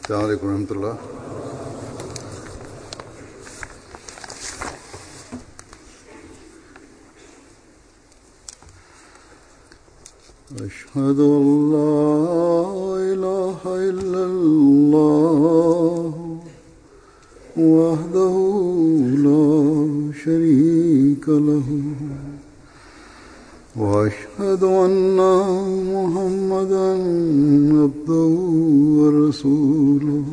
السلام عليكم ورحمة الله أشهد أن لا إله إلا الله وحده لا شريك له وأشهد أن محمدا عبده ورسوله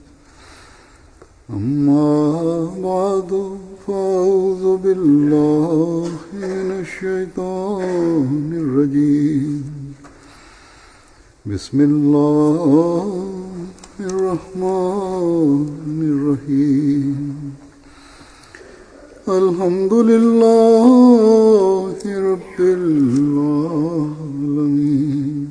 أما بعد فأعوذ بالله من الشيطان الرجيم بسم الله الرحمن الرحيم الحمد لله رب العالمين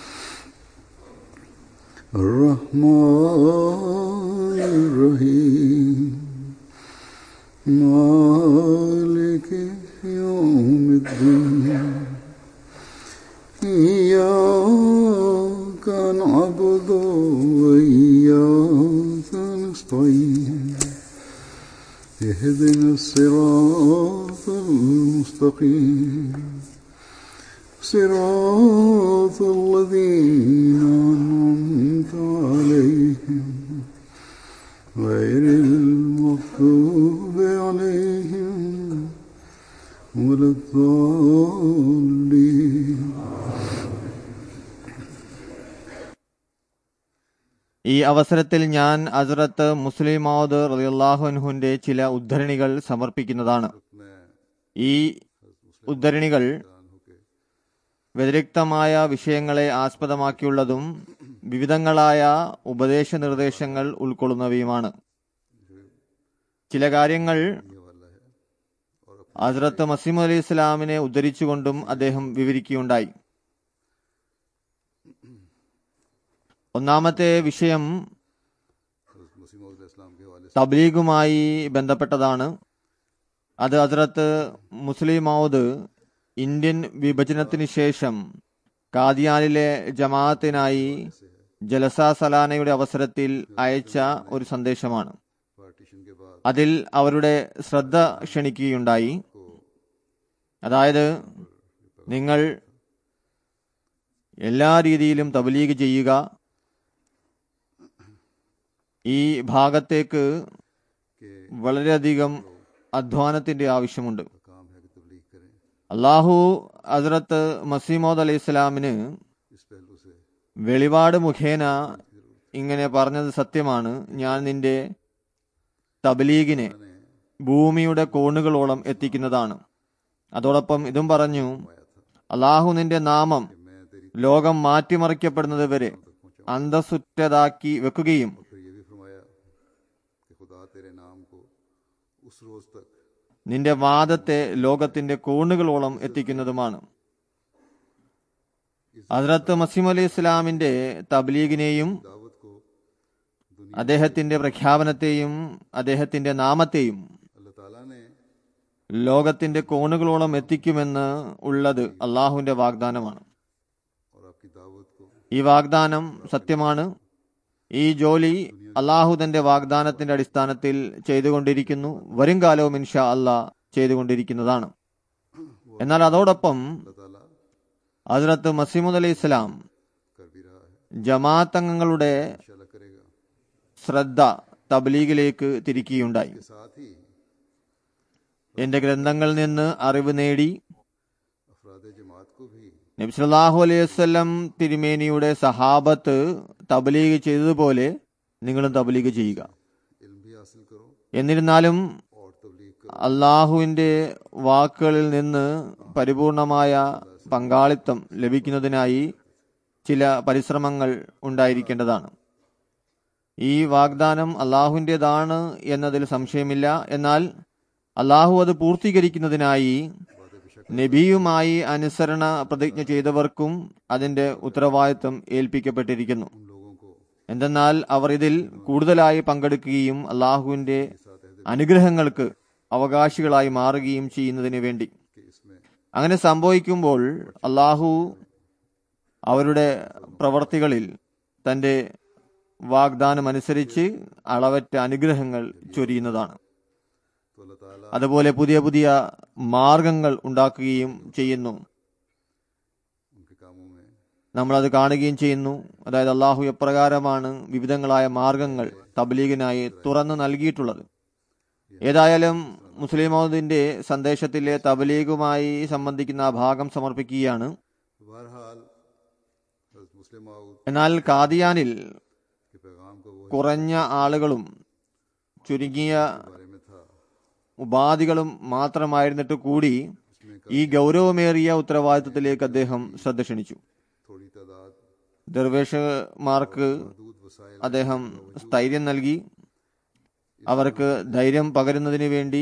الرحمن الرحيم مالك يوم الدين إياك نعبد وإياك نستعين اهدنا الصراط المستقيم صراط الذين أنعمت عليهم غير المغضوب عليهم ولا الضالين ഈ അവസരത്തിൽ ഞാൻ അസറത്ത് മുസ്ലിം മൗദ് റളിയല്ലാഹുൻഹുന്റെ ചില ഉദ്ധരണികൾ സമർപ്പിക്കുന്നതാണ് ഈ ഉദ്ധരണികൾ വ്യതിരിക്തമായ വിഷയങ്ങളെ ആസ്പദമാക്കിയുള്ളതും വിവിധങ്ങളായ ഉപദേശ നിർദ്ദേശങ്ങൾ ഉൾക്കൊള്ളുന്നവയുമാണ് ചില കാര്യങ്ങൾ ഹസ്രത്ത് മസീം അലി ഇസ്ലാമിനെ ഉദ്ധരിച്ചുകൊണ്ടും അദ്ദേഹം വിവരിക്കുകയുണ്ടായി ഒന്നാമത്തെ വിഷയം തബ്ലീഗുമായി ബന്ധപ്പെട്ടതാണ് അത് ഹസ്രത്ത് മുസ്ലിം മൗദ് ഇന്ത്യൻ വിഭജനത്തിന് ശേഷം കാദിയാനിലെ ജമാഅത്തിനായി ജലസ സലാനയുടെ അവസരത്തിൽ അയച്ച ഒരു സന്ദേശമാണ് അതിൽ അവരുടെ ശ്രദ്ധ ക്ഷണിക്കുകയുണ്ടായി അതായത് നിങ്ങൾ എല്ലാ രീതിയിലും തബ്ലീഗ് ചെയ്യുക ഈ ഭാഗത്തേക്ക് വളരെയധികം അധ്വാനത്തിന്റെ ആവശ്യമുണ്ട് അള്ളാഹു ഹസ്രത്ത് മസീമോദ് അലൈഹി സ്വലാമിന് വെളിപാട് മുഖേന ഇങ്ങനെ പറഞ്ഞത് സത്യമാണ് ഞാൻ നിന്റെ തബ്ലീഗിനെ ഭൂമിയുടെ കോണുകളോളം എത്തിക്കുന്നതാണ് അതോടൊപ്പം ഇതും പറഞ്ഞു അള്ളാഹു നിന്റെ നാമം ലോകം മാറ്റിമറിക്കപ്പെടുന്നത് വരെ അന്തസ്സുറ്റതാക്കി വെക്കുകയും നിന്റെ വാദത്തെ ലോകത്തിന്റെ കോണുകളോളം എത്തിക്കുന്നതുമാണ് ഹസ്രത്ത് മസീം അലി ഇസ്ലാമിന്റെ തബ്ലീഗിനെയും അദ്ദേഹത്തിന്റെ പ്രഖ്യാപനത്തെയും അദ്ദേഹത്തിന്റെ നാമത്തെയും ലോകത്തിന്റെ കോണുകളോളം എത്തിക്കുമെന്ന് ഉള്ളത് അള്ളാഹുവിന്റെ വാഗ്ദാനമാണ് ഈ വാഗ്ദാനം സത്യമാണ് ഈ ജോലി അള്ളാഹു തന്റെ വാഗ്ദാനത്തിന്റെ അടിസ്ഥാനത്തിൽ ചെയ്തുകൊണ്ടിരിക്കുന്നു വരും കാലവും ഇൻഷാ അല്ലാ ചെയ്തുകൊണ്ടിരിക്കുന്നതാണ് എന്നാൽ അതോടൊപ്പം ഹസ്രത്ത് മസീമുദ് അലി ഇസ്ലാം ജമാഅത്ത് അംഗങ്ങളുടെ ശ്രദ്ധ തബ്ലീഗിലേക്ക് തിരിക്കുകയുണ്ടായി എന്റെ ഗ്രന്ഥങ്ങളിൽ നിന്ന് അറിവ് നേടി നബ്സലാഹു അലൈഹി വസ്ലം തിരുമേനിയുടെ സഹാബത്ത് തബ്ലീഗ് ചെയ്തതുപോലെ നിങ്ങളും തബ്ലീഗ് ചെയ്യുക എന്നിരുന്നാലും അള്ളാഹുവിന്റെ വാക്കുകളിൽ നിന്ന് പരിപൂർണമായ പങ്കാളിത്തം ലഭിക്കുന്നതിനായി ചില പരിശ്രമങ്ങൾ ഉണ്ടായിരിക്കേണ്ടതാണ് ഈ വാഗ്ദാനം അള്ളാഹുവിൻ്റെതാണ് എന്നതിൽ സംശയമില്ല എന്നാൽ അള്ളാഹു അത് പൂർത്തീകരിക്കുന്നതിനായി നബിയുമായി അനുസരണ പ്രതിജ്ഞ ചെയ്തവർക്കും അതിന്റെ ഉത്തരവാദിത്വം ഏൽപ്പിക്കപ്പെട്ടിരിക്കുന്നു എന്തെന്നാൽ അവർ ഇതിൽ കൂടുതലായി പങ്കെടുക്കുകയും അള്ളാഹുവിന്റെ അനുഗ്രഹങ്ങൾക്ക് അവകാശികളായി മാറുകയും ചെയ്യുന്നതിന് വേണ്ടി അങ്ങനെ സംഭവിക്കുമ്പോൾ അള്ളാഹു അവരുടെ പ്രവർത്തികളിൽ തന്റെ വാഗ്ദാനം അനുസരിച്ച് അളവറ്റ അനുഗ്രഹങ്ങൾ ചൊരിയുന്നതാണ് तो अल्लाह ताला അതുപോലെ പുതിയ പുതിയ മാർഗങ്ങൾ ഉണ്ടാക്കുകയും ചെയ്യുന്നു उनके कामों में നമ്മളത് കാണുകയും ചെയ്യുന്നു അതായത് അള്ളാഹു എപ്രകാരമാണ് വിവിധങ്ങളായ മാർഗങ്ങൾ തബ്ലീഗിനായി തുറന്നു നൽകിയിട്ടുള്ളത് ഏതായാലും മുസ്ലിം മൗദിന്റെ സന്ദേശത്തിലെ തബ്ലീഗുമായി സംബന്ധിക്കുന്ന ആ ഭാഗം സമർപ്പിക്കുകയാണ് बहरहाल हज़रत मुस्लिम माऊद എന്നാൽ കാദിയാനിൽ के पैगाम का वो കുറഞ്ഞ ആളുകളും ചുരുങ്ങിയ बारे में था ഉപാധികളും മാത്രമായിരുന്നിട്ട് കൂടി ഈ ഗൗരവമേറിയ ഉത്തരവാദിത്വത്തിലേക്ക് അദ്ദേഹം ശ്രദ്ധ ക്ഷണിച്ചു थोड़ी तादाद ദർവേഷമാർക്ക് दूध वसाइल അദ്ദേഹം സ്ഥൈര്യം നൽകി അവർക്ക് ധൈര്യം പകരുന്നതിന് വേണ്ടി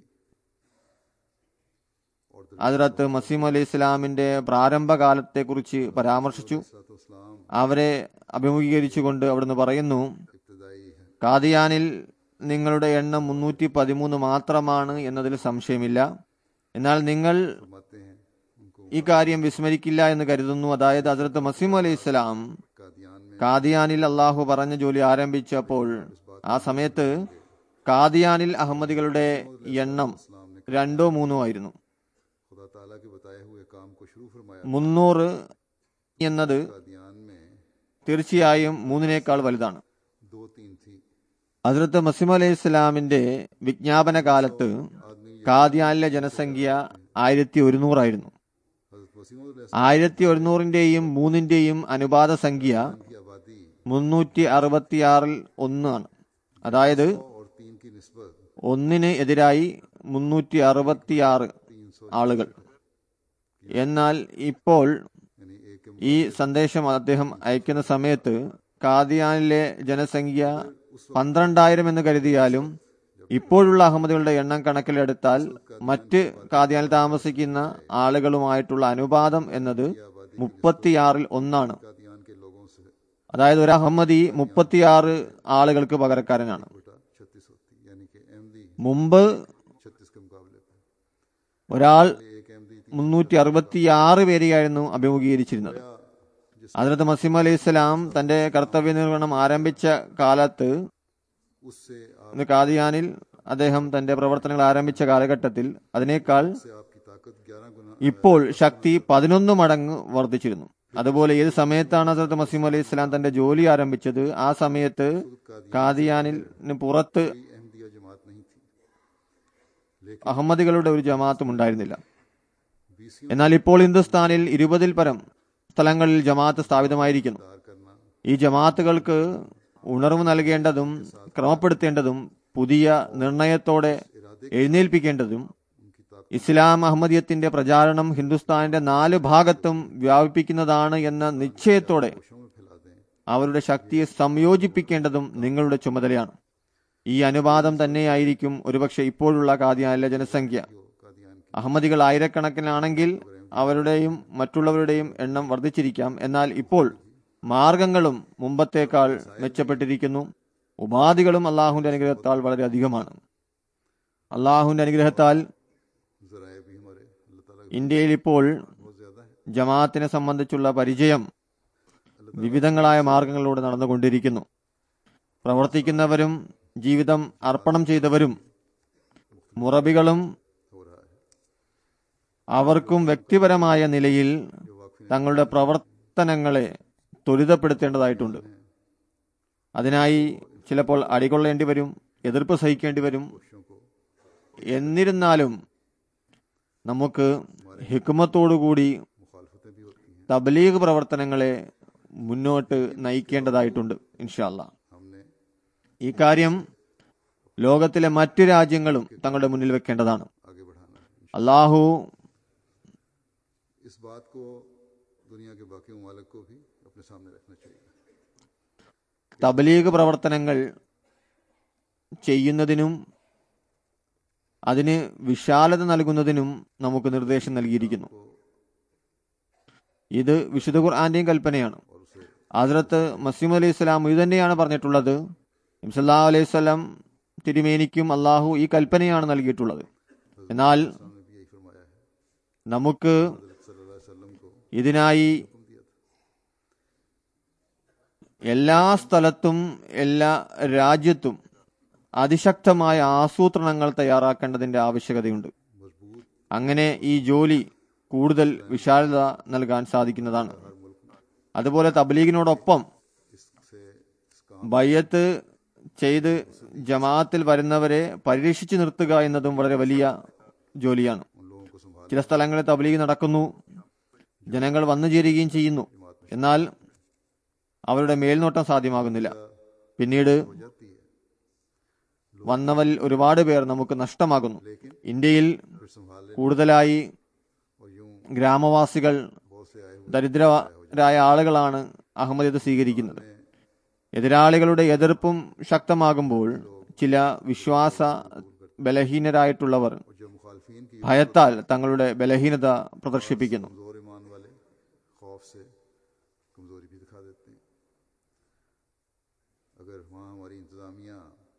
ഹജറത്ത് മസീം അലി ഇസ്ലാമിന്റെ പ്രാരംഭകാലത്തെക്കുറിച്ച് പരാമർശിച്ചു इस्लाम അവരെ അഭിമുഖീകരിച്ചുകൊണ്ട് അവിടുന്ന് പറയുന്നു इब्तदाई है കാദിയാനിൽ നിങ്ങളുടെ എണ്ണം മുന്നൂറ്റി പതിമൂന്ന് മാത്രമാണ് എന്നതിൽ സംശയമില്ല എന്നാൽ നിങ്ങൾ फरमाते हैं उनको ഈ കാര്യം വിസ്മരിക്കില്ല എന്ന് കരുതുന്നു അതായത് ഹസരത്ത് മസീം അലൈഹി ഇസ്ലാം कादियान में കാദിയാനിൽ അള്ളാഹു പറഞ്ഞ ജോലി ആരംഭിച്ചപ്പോൾ ആ സമയത്ത് കാദിയാനിൽ അഹമ്മദികളുടെ എണ്ണം इस्लाम ने രണ്ടോ മൂന്നോ ആയിരുന്നു खुदा ताला के बताए हुए काम को शुरू फरमाया മുന്നൂറ് എന്നത് कादियान में തീർച്ചയായും മൂന്നിനേക്കാൾ വലുതാണ് दो तीन थी ഹസ്രത്ത് മസീം അലൈഹി ഇസ്ലാമിന്റെ വിജ്ഞാപന കാലത്ത് आदमी കാദിയാനിലെ ജനസംഖ്യ ആയിരത്തി ഒരുന്നൂറായിരുന്നു हजरत वसीम ആയിരത്തി ഒരുന്നൂറിന്റെയും മൂന്നിന്റെയും അനുപാത സംഖ്യ की आबादी മുന്നൂറ്റി അറുപത്തിയാറിൽ ഒന്നാണ് അതായത് और तीन की नस्बत ഒന്നിന് എതിരായി മുന്നൂറ്റി അറുപത്തിയാറ് तीन सौ ആളുകൾ എന്നാൽ ഇപ്പോൾ यानी एक के ഈ സന്ദേശം അദ്ദേഹം അയക്കുന്ന സമയത്ത് കാദിയാനിലെ ജനസംഖ്യ പന്ത്രണ്ടായിരം എന്ന് കരുതിയാലും ഇപ്പോഴുള്ള അഹമ്മദികളുടെ എണ്ണം കണക്കിലെടുത്താൽ മറ്റ് കാദിയാനിൽ താമസിക്കുന്ന ആളുകളുമായിട്ടുള്ള അനുപാതം എന്നത് മുപ്പത്തിയാറിൽ ഒന്നാണ് कादियान के लोगों से അതായത് ഒരു അഹമ്മദി മുപ്പത്തിയാറ് ആളുകൾക്ക് പകരക്കാരനാണ് बेटा छत्तीस होती यानी कि अहमदी മുമ്പ് छत्तीस के मुकाबले पर ഒരാൾ एक अहमदी थी മുന്നൂറ്റി അറുപത്തിയാറ് പേരെയായിരുന്നു അഭിമുഖീകരിച്ചിരുന്നത് जिस ഹജറത്ത് മസീം അലൈഹി ഇസ്ലാം തന്റെ കർത്തവ്യ നിർവഹണം ആരംഭിച്ച കാലത്ത് उससे आप ഇന്ന് കാദിയാനിൽ അദ്ദേഹം തന്റെ പ്രവർത്തനങ്ങൾ ആരംഭിച്ച കാലഘട്ടത്തിൽ അതിനേക്കാൾ से आपकी ताकत ग्यारह गुना ഇപ്പോൾ ശക്തി പതിനൊന്ന് മടങ്ങ് വർദ്ധിച്ചിരുന്നു അതുപോലെ ഏത് സമയത്താണ് ഹസരത്ത് മസീം അലൈഹി ഇസ്ലാം തന്റെ ജോലി ആരംഭിച്ചത് ആ സമയത്ത് കാദിയാനിന് പുറത്ത് अहमदिया जमात नहीं थी लेकिन അഹമ്മദികളുടെ ഒരു ജമാഅത്തും ഉണ്ടായിരുന്നില്ല बीसियों എന്നാൽ ഇപ്പോൾ ഹിന്ദുസ്ഥാനിൽ ഇരുപതിൽ പരം സ്ഥലങ്ങളിൽ ജമാഅത്ത് സ്ഥാപിതമായിരിക്കുന്നു दार करना ഈ ജമാഅത്തുകൾക്ക് ഉണർവ് നൽകേണ്ടതും ക്രമപ്പെടുത്തേണ്ടതും പുതിയ നിർണയത്തോടെ എഴുന്നേൽപ്പിക്കേണ്ടതും उनकी ताकत ഇസ്ലാം അഹമ്മദിയത്തിന്റെ പ്രചാരണം ഹിന്ദുസ്ഥാനിന്റെ നാല് ഭാഗത്തും വ്യാപിപ്പിക്കുന്നതാണ് എന്ന നിശ്ചയത്തോടെ कोशों में फैला दें അവരുടെ ശക്തിയെ സംയോജിപ്പിക്കേണ്ടതും നിങ്ങളുടെ ചുമതലയാണ് ഈ അനുപാതം തന്നെയായിരിക്കും ഒരുപക്ഷെ ഇപ്പോഴുള്ള കാദിയാനിലെ ജനസംഖ്യ जो कादियान की അഹമ്മദികൾ ആയിരക്കണക്കിനാണെങ്കിൽ അവരുടെയും മറ്റുള്ളവരുടെയും എണ്ണം വർദ്ധിച്ചിരിക്കാം എന്നാൽ ഇപ്പോൾ മാർഗങ്ങളും മുമ്പത്തേക്കാൾ മെച്ചപ്പെട്ടിരിക്കുന്നു ഉപാധികളും അള്ളാഹുവിന്റെ അനുഗ്രഹത്താൽ വളരെ അധികമാണ് അള്ളാഹുവിന്റെ അനുഗ്രഹത്താൽ जराए भी हमारे अल्लाह ताला के ഇന്ത്യയിൽ ഇപ്പോൾ बहुत ज्यादा है ജമാഅത്തിനെ സംബന്ധിച്ചുള്ള പരിചയം വിവിധങ്ങളായ മാർഗങ്ങളിലൂടെ നടന്നുകൊണ്ടിരിക്കുന്നു പ്രവർത്തിക്കുന്നവരും ജീവിതം അർപ്പണം ചെയ്തവരും മുറബികളും हो रहा है അവർക്കും വ്യക്തിപരമായ നിലയിൽ जो वाकफी തങ്ങളുടെ പ്രവർത്തനങ്ങളെ ത്വരിതപ്പെടുത്തേണ്ടതായിട്ടുണ്ട് അതിനായി ചിലപ്പോൾ അടികൊള്ളേണ്ടി വരും എതിർപ്പ് സഹിക്കേണ്ടി വരും कोशों को എന്നിരുന്നാലും നമുക്ക് ഹിക്മത്തോടുകൂടി मुखालफतें भी होती हैं തബ്ലീഗ് പ്രവർത്തനങ്ങളെ മുന്നോട്ട് നയിക്കേണ്ടതായിട്ടുണ്ട് ഇൻഷാല്ല हमने ഈ കാര്യം ലോകത്തിലെ മറ്റു രാജ്യങ്ങളും തങ്ങളുടെ മുന്നിൽ വെക്കേണ്ടതാണ് आगे बढ़ाना है അള്ളാഹു इस बात को दुनिया के बाकी ममालिक को भी अपने सामने रखना चाहिए തബ്ലീഗ് പ്രവർത്തനങ്ങൾ ചെയ്യുന്നതിനും അതിന് വിശാലത നൽകുന്നതിനും നമുക്ക് നിർദ്ദേശം നൽകിയിരിക്കുന്നു ഇത് വിശുദ്ധ ഖുർആന്റെയും കൽപ്പനയാണ് और उसे ഹസ്രത്ത് മസീം അലൈഹി സ്വലാം ഇത് തന്നെയാണ് പറഞ്ഞിട്ടുള്ളത് ഇംസല്ലാ അലൈഹി സ്വലം തിരുമേനിക്കും അള്ളാഹു ഈ കൽപ്പനയാണ് നൽകിയിട്ടുള്ളത് എന്നാൽ सामने भी यही फरमाया है നമുക്ക് हजरत सल्लल्लाहु अलैहि वसल्लम को ഇതിനായി हुक्म दिया था എല്ലാ സ്ഥലത്തും എല്ലാ രാജ്യത്തും അതിശക്തമായ ആസൂത്രണങ്ങൾ തയ്യാറാക്കേണ്ടതിന്റെ ആവശ്യകതയുണ്ട് मजबूत അങ്ങനെ ഈ ജോലി കൂടുതൽ വിശാലത നൽകാൻ സാധിക്കുന്നതാണ് അതുപോലെ തബ്ലീഗിനോടൊപ്പം इससे इस काम ബയ്യത്ത് ചെയ്ത് ജമാഅത്തിൽ വരുന്നവരെ പരിരക്ഷിച്ചു നിർത്തുക എന്നതും വളരെ വലിയ ജോലിയാണ് उन लोगों को संभाल ചില സ്ഥലങ്ങളിൽ തബ്ലീഗ് നടക്കുന്നു ജനങ്ങൾ വന്നു ചേരുകയും ചെയ്യുന്നു എന്നാൽ അവരുടെ മേൽനോട്ടം സാധ്യമാകുന്നില്ല പിന്നീട് हो जाती है വന്നവരിൽ ഒരുപാട് പേർ നമുക്ക് നഷ്ടമാകുന്നു लेकिन ഇന്ത്യയിൽ फिर संभालने കൂടുതലായി और यूं ഗ്രാമവാസികൾ बहुत से आए हुए ദരിദ്രരായ ആളുകളാണ് അഹമ്മദിയത്ത് സ്വീകരിക്കുന്നത് എതിരാളികളുടെ എതിർപ്പും ശക്തമാകുമ്പോൾ ചില വിശ്വാസ ബലഹീനരായിട്ടുള്ളവർ और जो मुखालफिन की ഭയത്താൽ തങ്ങളുടെ ബലഹീനത പ്രദർശിപ്പിക്കുന്നു कमजोर ईमान वाले खौफ से कमजोरी भी दिखा देते हैं अगर वहाँ हमारी इंतज़ामिया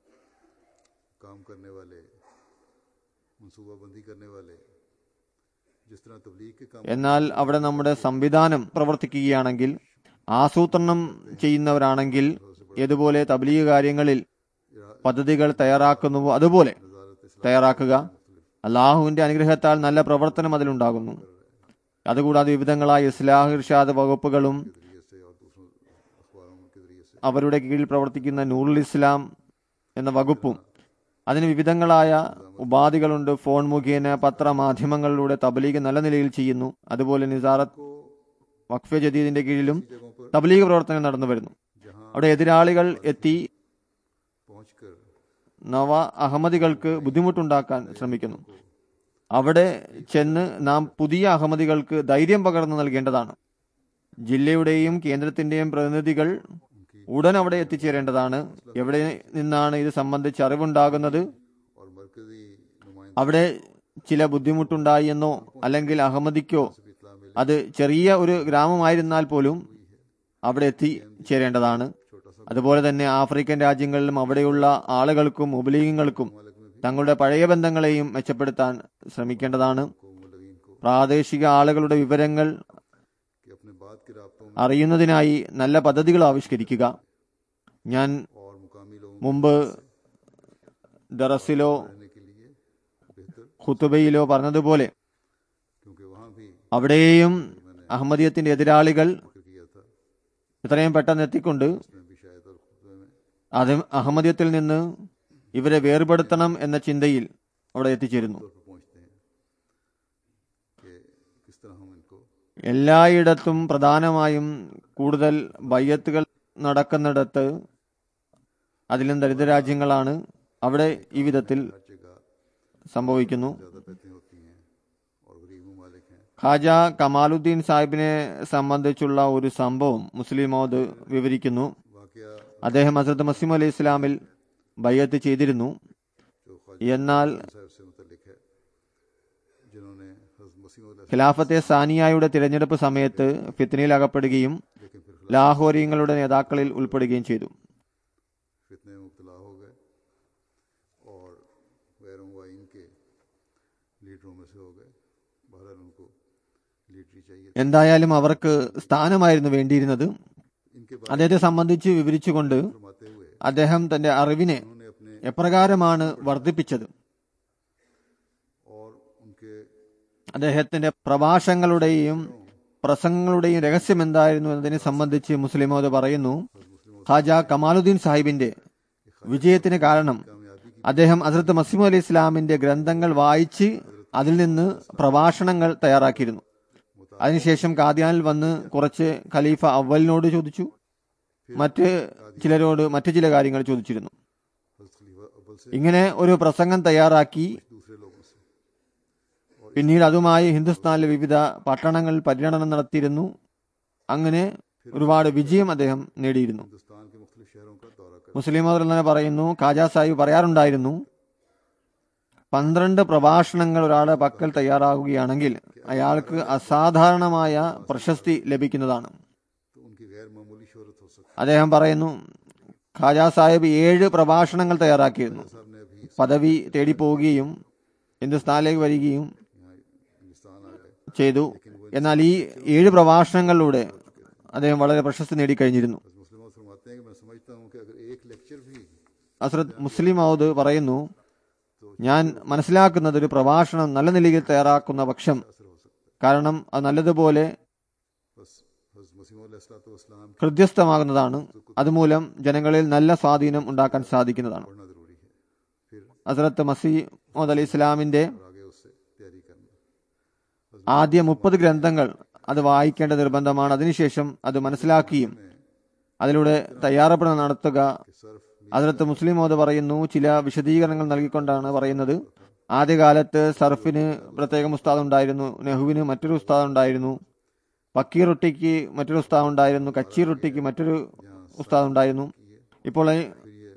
काम करने वाले मनसूबाबंदी करने वाले जिस तरह तबलीग के काम എന്നാൽ അവിടെ നമ്മുടെ സംവിധാനം പ്രവർത്തിക്കുകയാണെങ്കിൽ ആസൂത്രണം ചെയ്യുന്നവരാണെങ്കിൽ ഏതുപോലെ തബ്ലീഗ് കാര്യങ്ങളിൽ പദ്ധതികൾ തയ്യാറാക്കുന്നുവോ അതുപോലെ തയ്യാറാക്കുക അള്ളാഹുവിന്റെ അനുഗ്രഹത്താൽ നല്ല പ്രവർത്തനം അതിലുണ്ടാകുന്നു അതുകൂടാതെ വിവിധങ്ങളായ ഇസ്ലാഹ് ഇർഷാദ് വകുപ്പുകളും जरिए से और दूसरों अखबारों के जरिए से അവരുടെ കീഴിൽ പ്രവർത്തിക്കുന്ന നൂറുൽ ഇസ്ലാം എന്ന വകുപ്പും അതിന് വിവിധങ്ങളായ ഉപാധികളുണ്ട് ഫോൺ മുഖേന പത്രമാധ്യമങ്ങളിലൂടെ തബ്ലീഗ് നല്ല നിലയിൽ ചെയ്യുന്നു അതുപോലെ നിസാറത്ത് വഖഫെ ജദീദിന്റെ കീഴിലും തബ്ലീഗ് പ്രവർത്തനം നടന്നു വരുന്നു അവിടെ എതിരാളികൾ എത്തി पहुँच कर നവ അഹമ്മദികൾക്ക് ബുദ്ധിമുട്ടുണ്ടാക്കാൻ ശ്രമിക്കുന്നു അവിടെ ചെന്ന് നാം പുതിയ അഹമ്മദികൾക്ക് ധൈര്യം പകർന്നു നൽകേണ്ടതാണ് ജില്ലയുടെയും കേന്ദ്രത്തിന്റെയും പ്രതിനിധികൾ ഉടൻ അവിടെ എത്തിച്ചേരേണ്ടതാണ് എവിടെ നിന്നാണ് ഇത് സംബന്ധിച്ച് അറിവുണ്ടാകുന്നത് और मरकजी नुमाइंदे അവിടെ ചില ബുദ്ധിമുട്ടുണ്ടായി എന്നോ അല്ലെങ്കിൽ അഹമ്മദിക്കോ इतला मिले അത് ചെറിയ ഒരു ഗ്രാമമായിരുന്നാൽ പോലും അവിടെ എത്തിച്ചേരേണ്ടതാണ് അതുപോലെ തന്നെ ആഫ്രിക്കൻ രാജ്യങ്ങളിലും അവിടെയുള്ള ആളുകൾക്കും മുബലീഗങ്ങൾക്കും തങ്ങളുടെ പഴയ ബന്ധങ്ങളെയും മെച്ചപ്പെടുത്താൻ ശ്രമിക്കേണ്ടതാണ് मुलवीन को പ്രാദേശിക ആളുകളുടെ വിവരങ്ങൾ कि अपने बाद के रबतों में അറിയുന്നതിനായി നല്ല പദ്ധതികൾ ആവിഷ്കരിക്കുക ഞാൻ और मुकामी लोगों മുമ്പ് ദറസിലോ रहने के लिए बेहतर ഖുത്തുബയിലോ പറഞ്ഞതുപോലെ क्योंकि वहाँ भी അവിടെയും അഹമ്മദിയത്തിന്റെ എതിരാളികൾ जिक्र किया था ഇത്രയും പെട്ടെന്ന് എത്തിക്കൊണ്ട് उसमें भी शायद और खुतबे में അത് അഹമ്മദിയത്തിൽ നിന്ന് ഇവരെ വേർപെടുത്തണം എന്ന ചിന്തയിൽ അവിടെ എത്തിച്ചേരുന്നു तौर पर पहुँचते हैं कि किस तरह हम इनको എല്ലായിടത്തും പ്രധാനമായും കൂടുതൽ ബയ്യത്തുകൾ നടക്കുന്നിടത്ത് അതിലും ദരിദ്ര രാജ്യങ്ങളാണ് അവിടെ ഈ വിധത്തിൽ हर जगह സംഭവിക്കുന്നു ज़्यादा पैतें होती हैं और गरीब ममालिक हैं ഖാജ കമാലുദ്ദീൻ സാഹിബിനെ സംബന്ധിച്ചുള്ള ഒരു സംഭവം മുസ്ലിം മൗദ് വിവരിക്കുന്നു वाकया അദ്ദേഹം ഹസരത്ത് മസീം അലൈഹി ഇസ്ലാമിൽ ബയ്യത്ത് ചെയ്തിരുന്നു जो ख्वाजा എന്നാൽ साहब से मुतलिक है जिन्होंने हज़रत मसीह अलैहि ഖിലാഫത്തെ സാനിയായുടെ തിരഞ്ഞെടുപ്പ് സമയത്ത് ഫിത്നയിൽ അകപ്പെടുകയും लेकिन फिर ലാഹോരിയങ്ങളുടെ നേതാക്കളിൽ ഉൾപ്പെടുകയും ചെയ്തു फितने में मुबतला हो गए और गैरों व इनके लीडरों में से हो गए बहरहाल उनको लीडरी चाहिए थी। എന്തായാലും അവർക്ക് സ്ഥാനമായിരുന്നു വേണ്ടിയിരുന്നത് इनके बारे അദ്ദേഹത്തെ സംബന്ധിച്ച് വിവരിച്ചുകൊണ്ട് में फरमाते हुए അദ്ദേഹം തന്റെ അറിവിനെ उन्होंने अपने എപ്രകാരമാണ് വർദ്ധിപ്പിച്ചത് और उनके അദ്ദേഹത്തിന്റെ പ്രഭാഷങ്ങളുടെയും പ്രസംഗങ്ങളുടെയും രഹസ്യം എന്തായിരുന്നു എന്നതിനെ സംബന്ധിച്ച് മുസ്ലിമോദ് പറയുന്നു ഖാജ കമാലുദ്ദീൻ സാഹിബിന്റെ വിജയത്തിന് കാരണം അദ്ദേഹം ഹസ്രത്ത് മസീമു അലി ഇസ്ലാമിന്റെ ഗ്രന്ഥങ്ങൾ വായിച്ച് അതിൽ നിന്ന് പ്രഭാഷണങ്ങൾ തയ്യാറാക്കിയിരുന്നു അതിനുശേഷം കാദ്യാനിൽ വന്ന് കുറച്ച് ഖലീഫ അവലിനോട് ചോദിച്ചു മറ്റ് ചിലരോട് മറ്റു ചില കാര്യങ്ങൾ ചോദിച്ചിരുന്നു हज़रत खलीफा अव्वल से ഇങ്ങനെ ഒരു പ്രസംഗം തയ്യാറാക്കി दूसरे लोगों से പിന്നീട് അതുമായി ഹിന്ദുസ്ഥാനിലെ വിവിധ പട്ടണങ്ങളിൽ പര്യടനം നടത്തിയിരുന്നു അങ്ങനെ ഒരുപാട് വിജയം അദ്ദേഹം നേടിയിരുന്നു हिंदुस्तान के मुख्तलिफ शहरों का दौरा कर മുസ്ലിം മതം തന്നെ പറയുന്നു ഖാജാ സാഹിബ് പറയാറുണ്ടായിരുന്നു പന്ത്രണ്ട് പ്രഭാഷണങ്ങൾ ഒരാളുടെ പക്കൽ തയ്യാറാകുകയാണെങ്കിൽ അയാൾക്ക് അസാധാരണമായ പ്രശസ്തി ലഭിക്കുന്നതാണ് तो उनकी गैर मामूली शहरत हो सकती അദ്ദേഹം പറയുന്നു ഖാജാ സാഹിബ് ഏഴ് പ്രഭാഷണങ്ങൾ തയ്യാറാക്കിയിരുന്നു साहब ने अभी പദവി തേടി പോവുകയും ഹിന്ദുസ്ഥാനിലേക്ക് വരികയും यहाँ हिंदुस्तान आ गए ചെയ്തു എന്നാൽ ഈ ഏഴ് പ്രഭാഷണങ്ങളിലൂടെ അദ്ദേഹം വളരെ പ്രശസ്തി നേടിക്കഴിഞ്ഞിരുന്നു मुस्लिमों फरमाते അസ്രത് മുസ്ലിം ഔദ് പറയുന്നു ഞാൻ മനസ്സിലാക്കുന്നത് ഒരു പ്രഭാഷണം നല്ല നിലയിൽ തയ്യാറാക്കുന്ന പക്ഷം असर हो सकता है കാരണം അത് നല്ലതുപോലെ बस हज़रत मसीह अलैहिस्सलाम की ഹൃദ്യസ്ഥമാകുന്നതാണ് അതുമൂലം ജനങ്ങളിൽ നല്ല സ്വാധീനം ഉണ്ടാക്കാൻ സാധിക്കുന്നതാണ് पढ़ना ज़रूरी है फिर ഹസ്രത്ത് മസീമദ് അലി ഇസ്ലാമിന്റെ और आगे उससे तैयारी करना ആദ്യ മുപ്പത് ഗ്രന്ഥങ്ങൾ അത് വായിക്കേണ്ട നിർബന്ധമാണ് അതിനുശേഷം അത് മനസ്സിലാക്കുകയും അതിലൂടെ തയ്യാറെടുപ്പ് നടത്തുക कि सर्फ അതിലത്ത് മുസ്ലിം മോദ് പറയുന്നു ചില വിശദീകരണങ്ങൾ നൽകിക്കൊണ്ടാണ് പറയുന്നത് ആദ്യകാലത്ത് സർഫിന് പ്രത്യേകം ഉസ്താദ് ഉണ്ടായിരുന്നു നെഹുവിന് മറ്റൊരു ഉസ്താദ് ഉണ്ടായിരുന്നു പക്കീ റൊട്ടിക്ക് മറ്റൊരു ഉസ്താദ് ഉണ്ടായിരുന്നു കച്ചി റൊട്ടിക്ക് മറ്റൊരു ഉസ്താദ് ഉണ്ടായിരുന്നു ഇപ്പോൾ ഈ-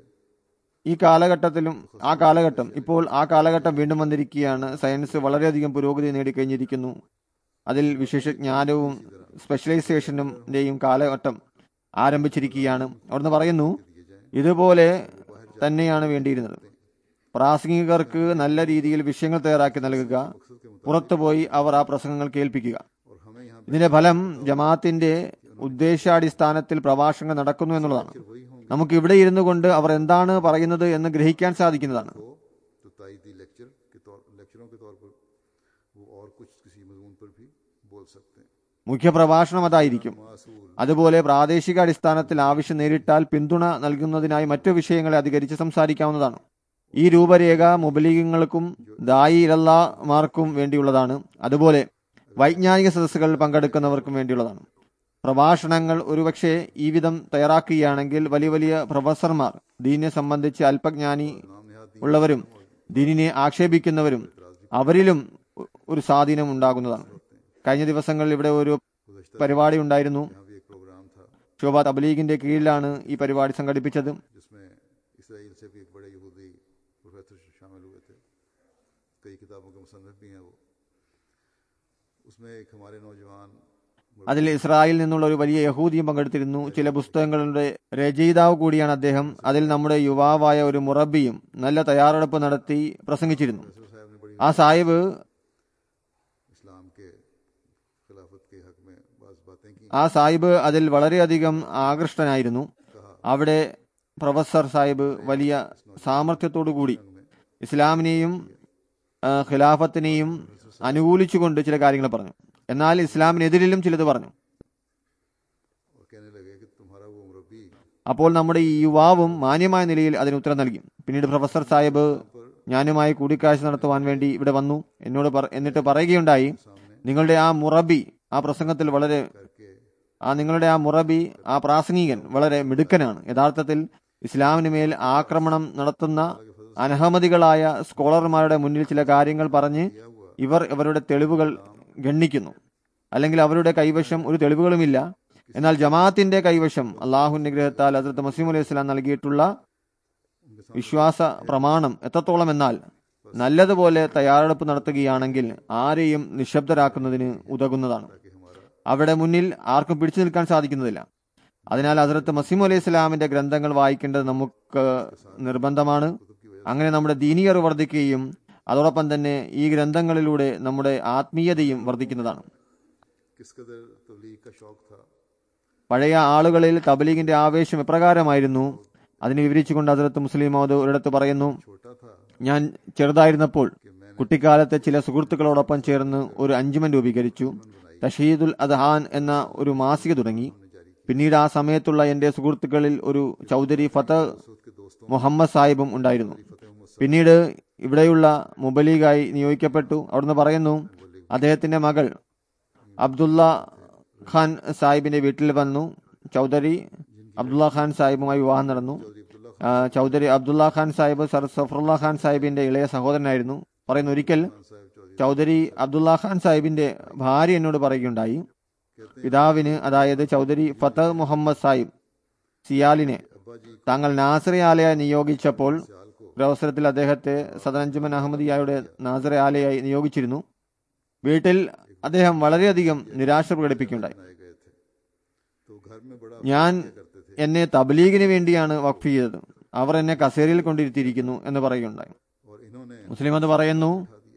ഈ കാലഘട്ടത്തിലും ആ കാലഘട്ടം ഇപ്പോൾ ആ കാലഘട്ടം വീണ്ടും വന്നിരിക്കുകയാണ് സയൻസ് വളരെയധികം പുരോഗതി നേടിക്കഴിഞ്ഞിരിക്കുന്നു അതിൽ വിശേഷ ജ്ഞാനവും സ്പെഷ്യലൈസേഷനുടെയും കാലഘട്ടം ആരംഭിച്ചിരിക്കുകയാണ് അവിടുന്ന് പറയുന്നു ഇതുപോലെ തന്നെയാണ് വേണ്ടിയിരുന്നത് പ്രാസംഗികർക്ക് നല്ല രീതിയിൽ വിഷയങ്ങൾ തയ്യാറാക്കി നൽകുക പുറത്തുപോയി അവർ ആ പ്രസംഗങ്ങൾ കേൾപ്പിക്കുക और हमें यहाँ ഇതിന്റെ ഫലം ജമാഅത്തിന്റെ ഉദ്ദേശാടിസ്ഥാനത്തിൽ പ്രഭാഷണങ്ങൾ നടക്കുന്നു എന്നുള്ളതാണ് वही होंगे നമുക്ക് ഇവിടെ ഇരുന്നു കൊണ്ട് അവർ എന്താണ് പറയുന്നത് എന്ന് ഗ്രഹിക്കാൻ സാധിക്കുന്നതാണ് हो तो तायदी लेक्चर के तौर लेक्चरों के तौर पर वो और कुछ किसी मजमून पर भी बोल सकते हैं മുഖ്യ പ്രഭാഷണം അതായിരിക്കും मासूल അതുപോലെ പ്രാദേശിക അടിസ്ഥാനത്തിൽ ആവശ്യം നേരിട്ടാൽ പിന്തുണ നൽകുന്നതിനായി മറ്റു വിഷയങ്ങളെ അധികരിച്ച് സംസാരിക്കാവുന്നതാണ് ഈ രൂപരേഖ മുബലീഗങ്ങൾക്കും ദായി ഇലല്ലാമാർക്കും വേണ്ടിയുള്ളതാണ് അതുപോലെ വൈജ്ഞാനിക സദസ്സുകളിൽ പങ്കെടുക്കുന്നവർക്കും വേണ്ടിയുള്ളതാണ് പ്രഭാഷണങ്ങൾ ഒരുപക്ഷെ ഈ വിധം തയ്യാറാക്കുകയാണെങ്കിൽ വലിയ വലിയ പ്രൊഫസർമാർ ദീനിനെ സംബന്ധിച്ച് അല്പജ്ഞാനി ഉള്ളവരും ദീനിനെ ആക്ഷേപിക്കുന്നവരും അവരിലും ഒ- ഒരു സ്വാധീനം ഉണ്ടാകുന്നതാണ് കഴിഞ്ഞ ദിവസങ്ങളിൽ ഇവിടെ ഒരു പരിപാടി ഉണ്ടായിരുന്നു यहाँ भी एक प्रोग्राम था ശോഭ തബ്ലീഗിന്റെ കീഴിലാണ് ഈ പരിപാടി സംഘടിപ്പിച്ചത് जिसमें इसराइल से भी एक बड़े यहूदी प्रोफेसर शामिल हुए थे कई किताबों के मुसनफ भी हैं वो उसमें एक हमारे नौजवान അതിൽ ഇസ്രായേലിൽ നിന്നുള്ള ഒരു വലിയ യഹൂദിയും പങ്കെടുത്തിരുന്നു ചില പുസ്തകങ്ങളുടെ രചയിതാവ് കൂടിയാണ് അദ്ദേഹം അതിൽ നമ്മുടെ യുവാവായ ഒരു മുറബിയും നല്ല തയ്യാറെടുപ്പ് നടത്തി പ്രസംഗിച്ചിരുന്നു प्रोफेसर साहब ने बड़ी ആ സാഹിബ് इस्लाम के खिलाफत के हक में बाज़ बातें की ആ സാഹിബ് അതിൽ വളരെയധികം ആകൃഷ്ടനായിരുന്നു അവിടെ പ്രൊഫസർ സാഹിബ് വലിയ സാമർഥ്യത്തോടു കൂടി ഇസ്ലാമിനെയും ആ, ഖിലാഫത്തിനെയും അനുകൂലിച്ചുകൊണ്ട് ചില കാര്യങ്ങൾ പറഞ്ഞു എന്നാൽ ഇസ്ലാമിനെതിരിലും ചിലത് പറഞ്ഞു और कहने लगे कि तुम्हारा वो मुरबी അപ്പോൾ നമ്മുടെ ഈ യുവാവും മാന്യമായ നിലയിൽ അതിന് ഉത്തരം നൽകി പിന്നീട് പ്രൊഫസർ സാഹിബ് ഞാനുമായി കൂടിക്കാഴ്ച നടത്തുവാൻ വേണ്ടി ഇവിടെ വന്നു എന്നോട് പറ- എന്നിട്ട് പറയുകയുണ്ടായി നിങ്ങളുടെ ആ മുറബി ആ പ്രസംഗത്തിൽ വളരെ करके ആ നിങ്ങളുടെ ആ മുറബി ആ പ്രാസംഗികൻ വളരെ മിടുക്കനാണ് യഥാർത്ഥത്തിൽ ഇസ്ലാമിന് മേൽ ആക്രമണം നടത്തുന്ന അനഹമതികളായ സ്കോളർമാരുടെ മുന്നിൽ ചില കാര്യങ്ങൾ പറഞ്ഞ് ഇവർ ഇവരുടെ തെളിവുകൾ ഗണ്ണിക്കുന്നു അല്ലെങ്കിൽ അവരുടെ കൈവശം ഒരു തെളിവുകളുമില്ല എന്നാൽ ജമാഅത്തിന്റെ കൈവശം അള്ളാഹു നിഗ്രഹത്താൽ ഹസരത്ത് മസീം അലൈഹി സ്വലാം നൽകിയിട്ടുള്ള വിശ്വാസ പ്രമാണം എത്രത്തോളം എന്നാൽ നല്ലതുപോലെ തയ്യാറെടുപ്പ് നടത്തുകയാണെങ്കിൽ ആരെയും നിശബ്ദരാക്കുന്നതിന് ഉതകുന്നതാണ് അവിടെ മുന്നിൽ ആർക്കും പിടിച്ചു നിൽക്കാൻ സാധിക്കുന്നതില്ല അതിനാൽ ഹസരത്ത് മസീം അലൈഹി സ്വലാമിന്റെ ഗ്രന്ഥങ്ങൾ വായിക്കേണ്ടത് നമുക്ക് നിർബന്ധമാണ് അങ്ങനെ നമ്മുടെ ദീനീയർ വർദ്ധിക്കുകയും അതോടൊപ്പം തന്നെ ഈ ഗ്രന്ഥങ്ങളിലൂടെ നമ്മുടെ ആത്മീയതയും വർദ്ധിക്കുന്നതാണ് किस कदर तबलीग का शौक था പഴയ ആളുകളിൽ തബലീഗിന്റെ ആവേശം എപ്രകാരമായിരുന്നു അതിനെ വിവരിച്ചുകൊണ്ട് ഹസരത്ത് മുസ്ലിം മൗദ് ഒരിടത്ത് പറയുന്നു छोटा था ഞാൻ ചെറുതായിരുന്നപ്പോൾ കുട്ടിക്കാലത്തെ ചില സുഹൃത്തുക്കളോടൊപ്പം ചേർന്ന് ഒരു അഞ്ചുമൻ രൂപീകരിച്ചു തഷീദുൽ അദ്ഹാൻ എന്ന ഒരു മാസിക തുടങ്ങി പിന്നീട് ആ സമയത്തുള്ള എന്റെ സുഹൃത്തുക്കളിൽ ഒരു ചൗധരി ഫത്ത് उसके दोस्तों മുഹമ്മദ് സാഹിബും ഉണ്ടായിരുന്നു പിന്നീട് ഇവിടെയുള്ള മുബലീഗായി നിയോഗിക്കപ്പെട്ടു അവിടുന്ന് പറയുന്നു അദ്ദേഹത്തിന്റെ മകൾ അബ്ദുള്ള ഖാൻ സാഹിബിന്റെ വീട്ടിൽ വന്നു ചൗധരി അബ്ദുള്ള ഖാൻ സാഹിബുമായി വിവാഹം നടന്നു ആ, ചൗധരി അബ്ദുള്ള ഖാൻ സാഹിബ് സർ സഫറുല്ല ഖാൻ സാഹിബിന്റെ ഇളയ സഹോദരനായിരുന്നു പറയുന്നു ഒരിക്കൽ ചൗധരി അബ്ദുള്ള ഖാൻ സാഹിബിന്റെ ഭാര്യ എന്നോട് പറയുകയുണ്ടായി പിതാവിന് അതായത് ചൗധരി ഫത്ത് മുഹമ്മദ് സാഹിബ് സിയാലിനെ താങ്കൾ നാസറി ആലയായി നിയോഗിച്ചപ്പോൾ ഒരു അവസരത്തിൽ അദ്ദേഹത്തെ സദനഞ്ജുമൻ അഹമ്മദിയായുടെ നാസറി ആലയായി നിയോഗിച്ചിരുന്നു വീട്ടിൽ അദ്ദേഹം വളരെയധികം നിരാശ പ്രകടിപ്പിക്കുകയുണ്ടായി बनाए गए थे तो घर में बड़ा ഞാൻ എന്നെ തബ്ലീഗിന് വേണ്ടിയാണ് വഖഫ് ചെയ്തത് അവർ എന്നെ കസേരയിൽ കൊണ്ടിരുത്തിയിരിക്കുന്നു എന്ന് പറയുകയുണ്ടായി और इन्होंने മുസ്ലിം അത് പറയുന്നു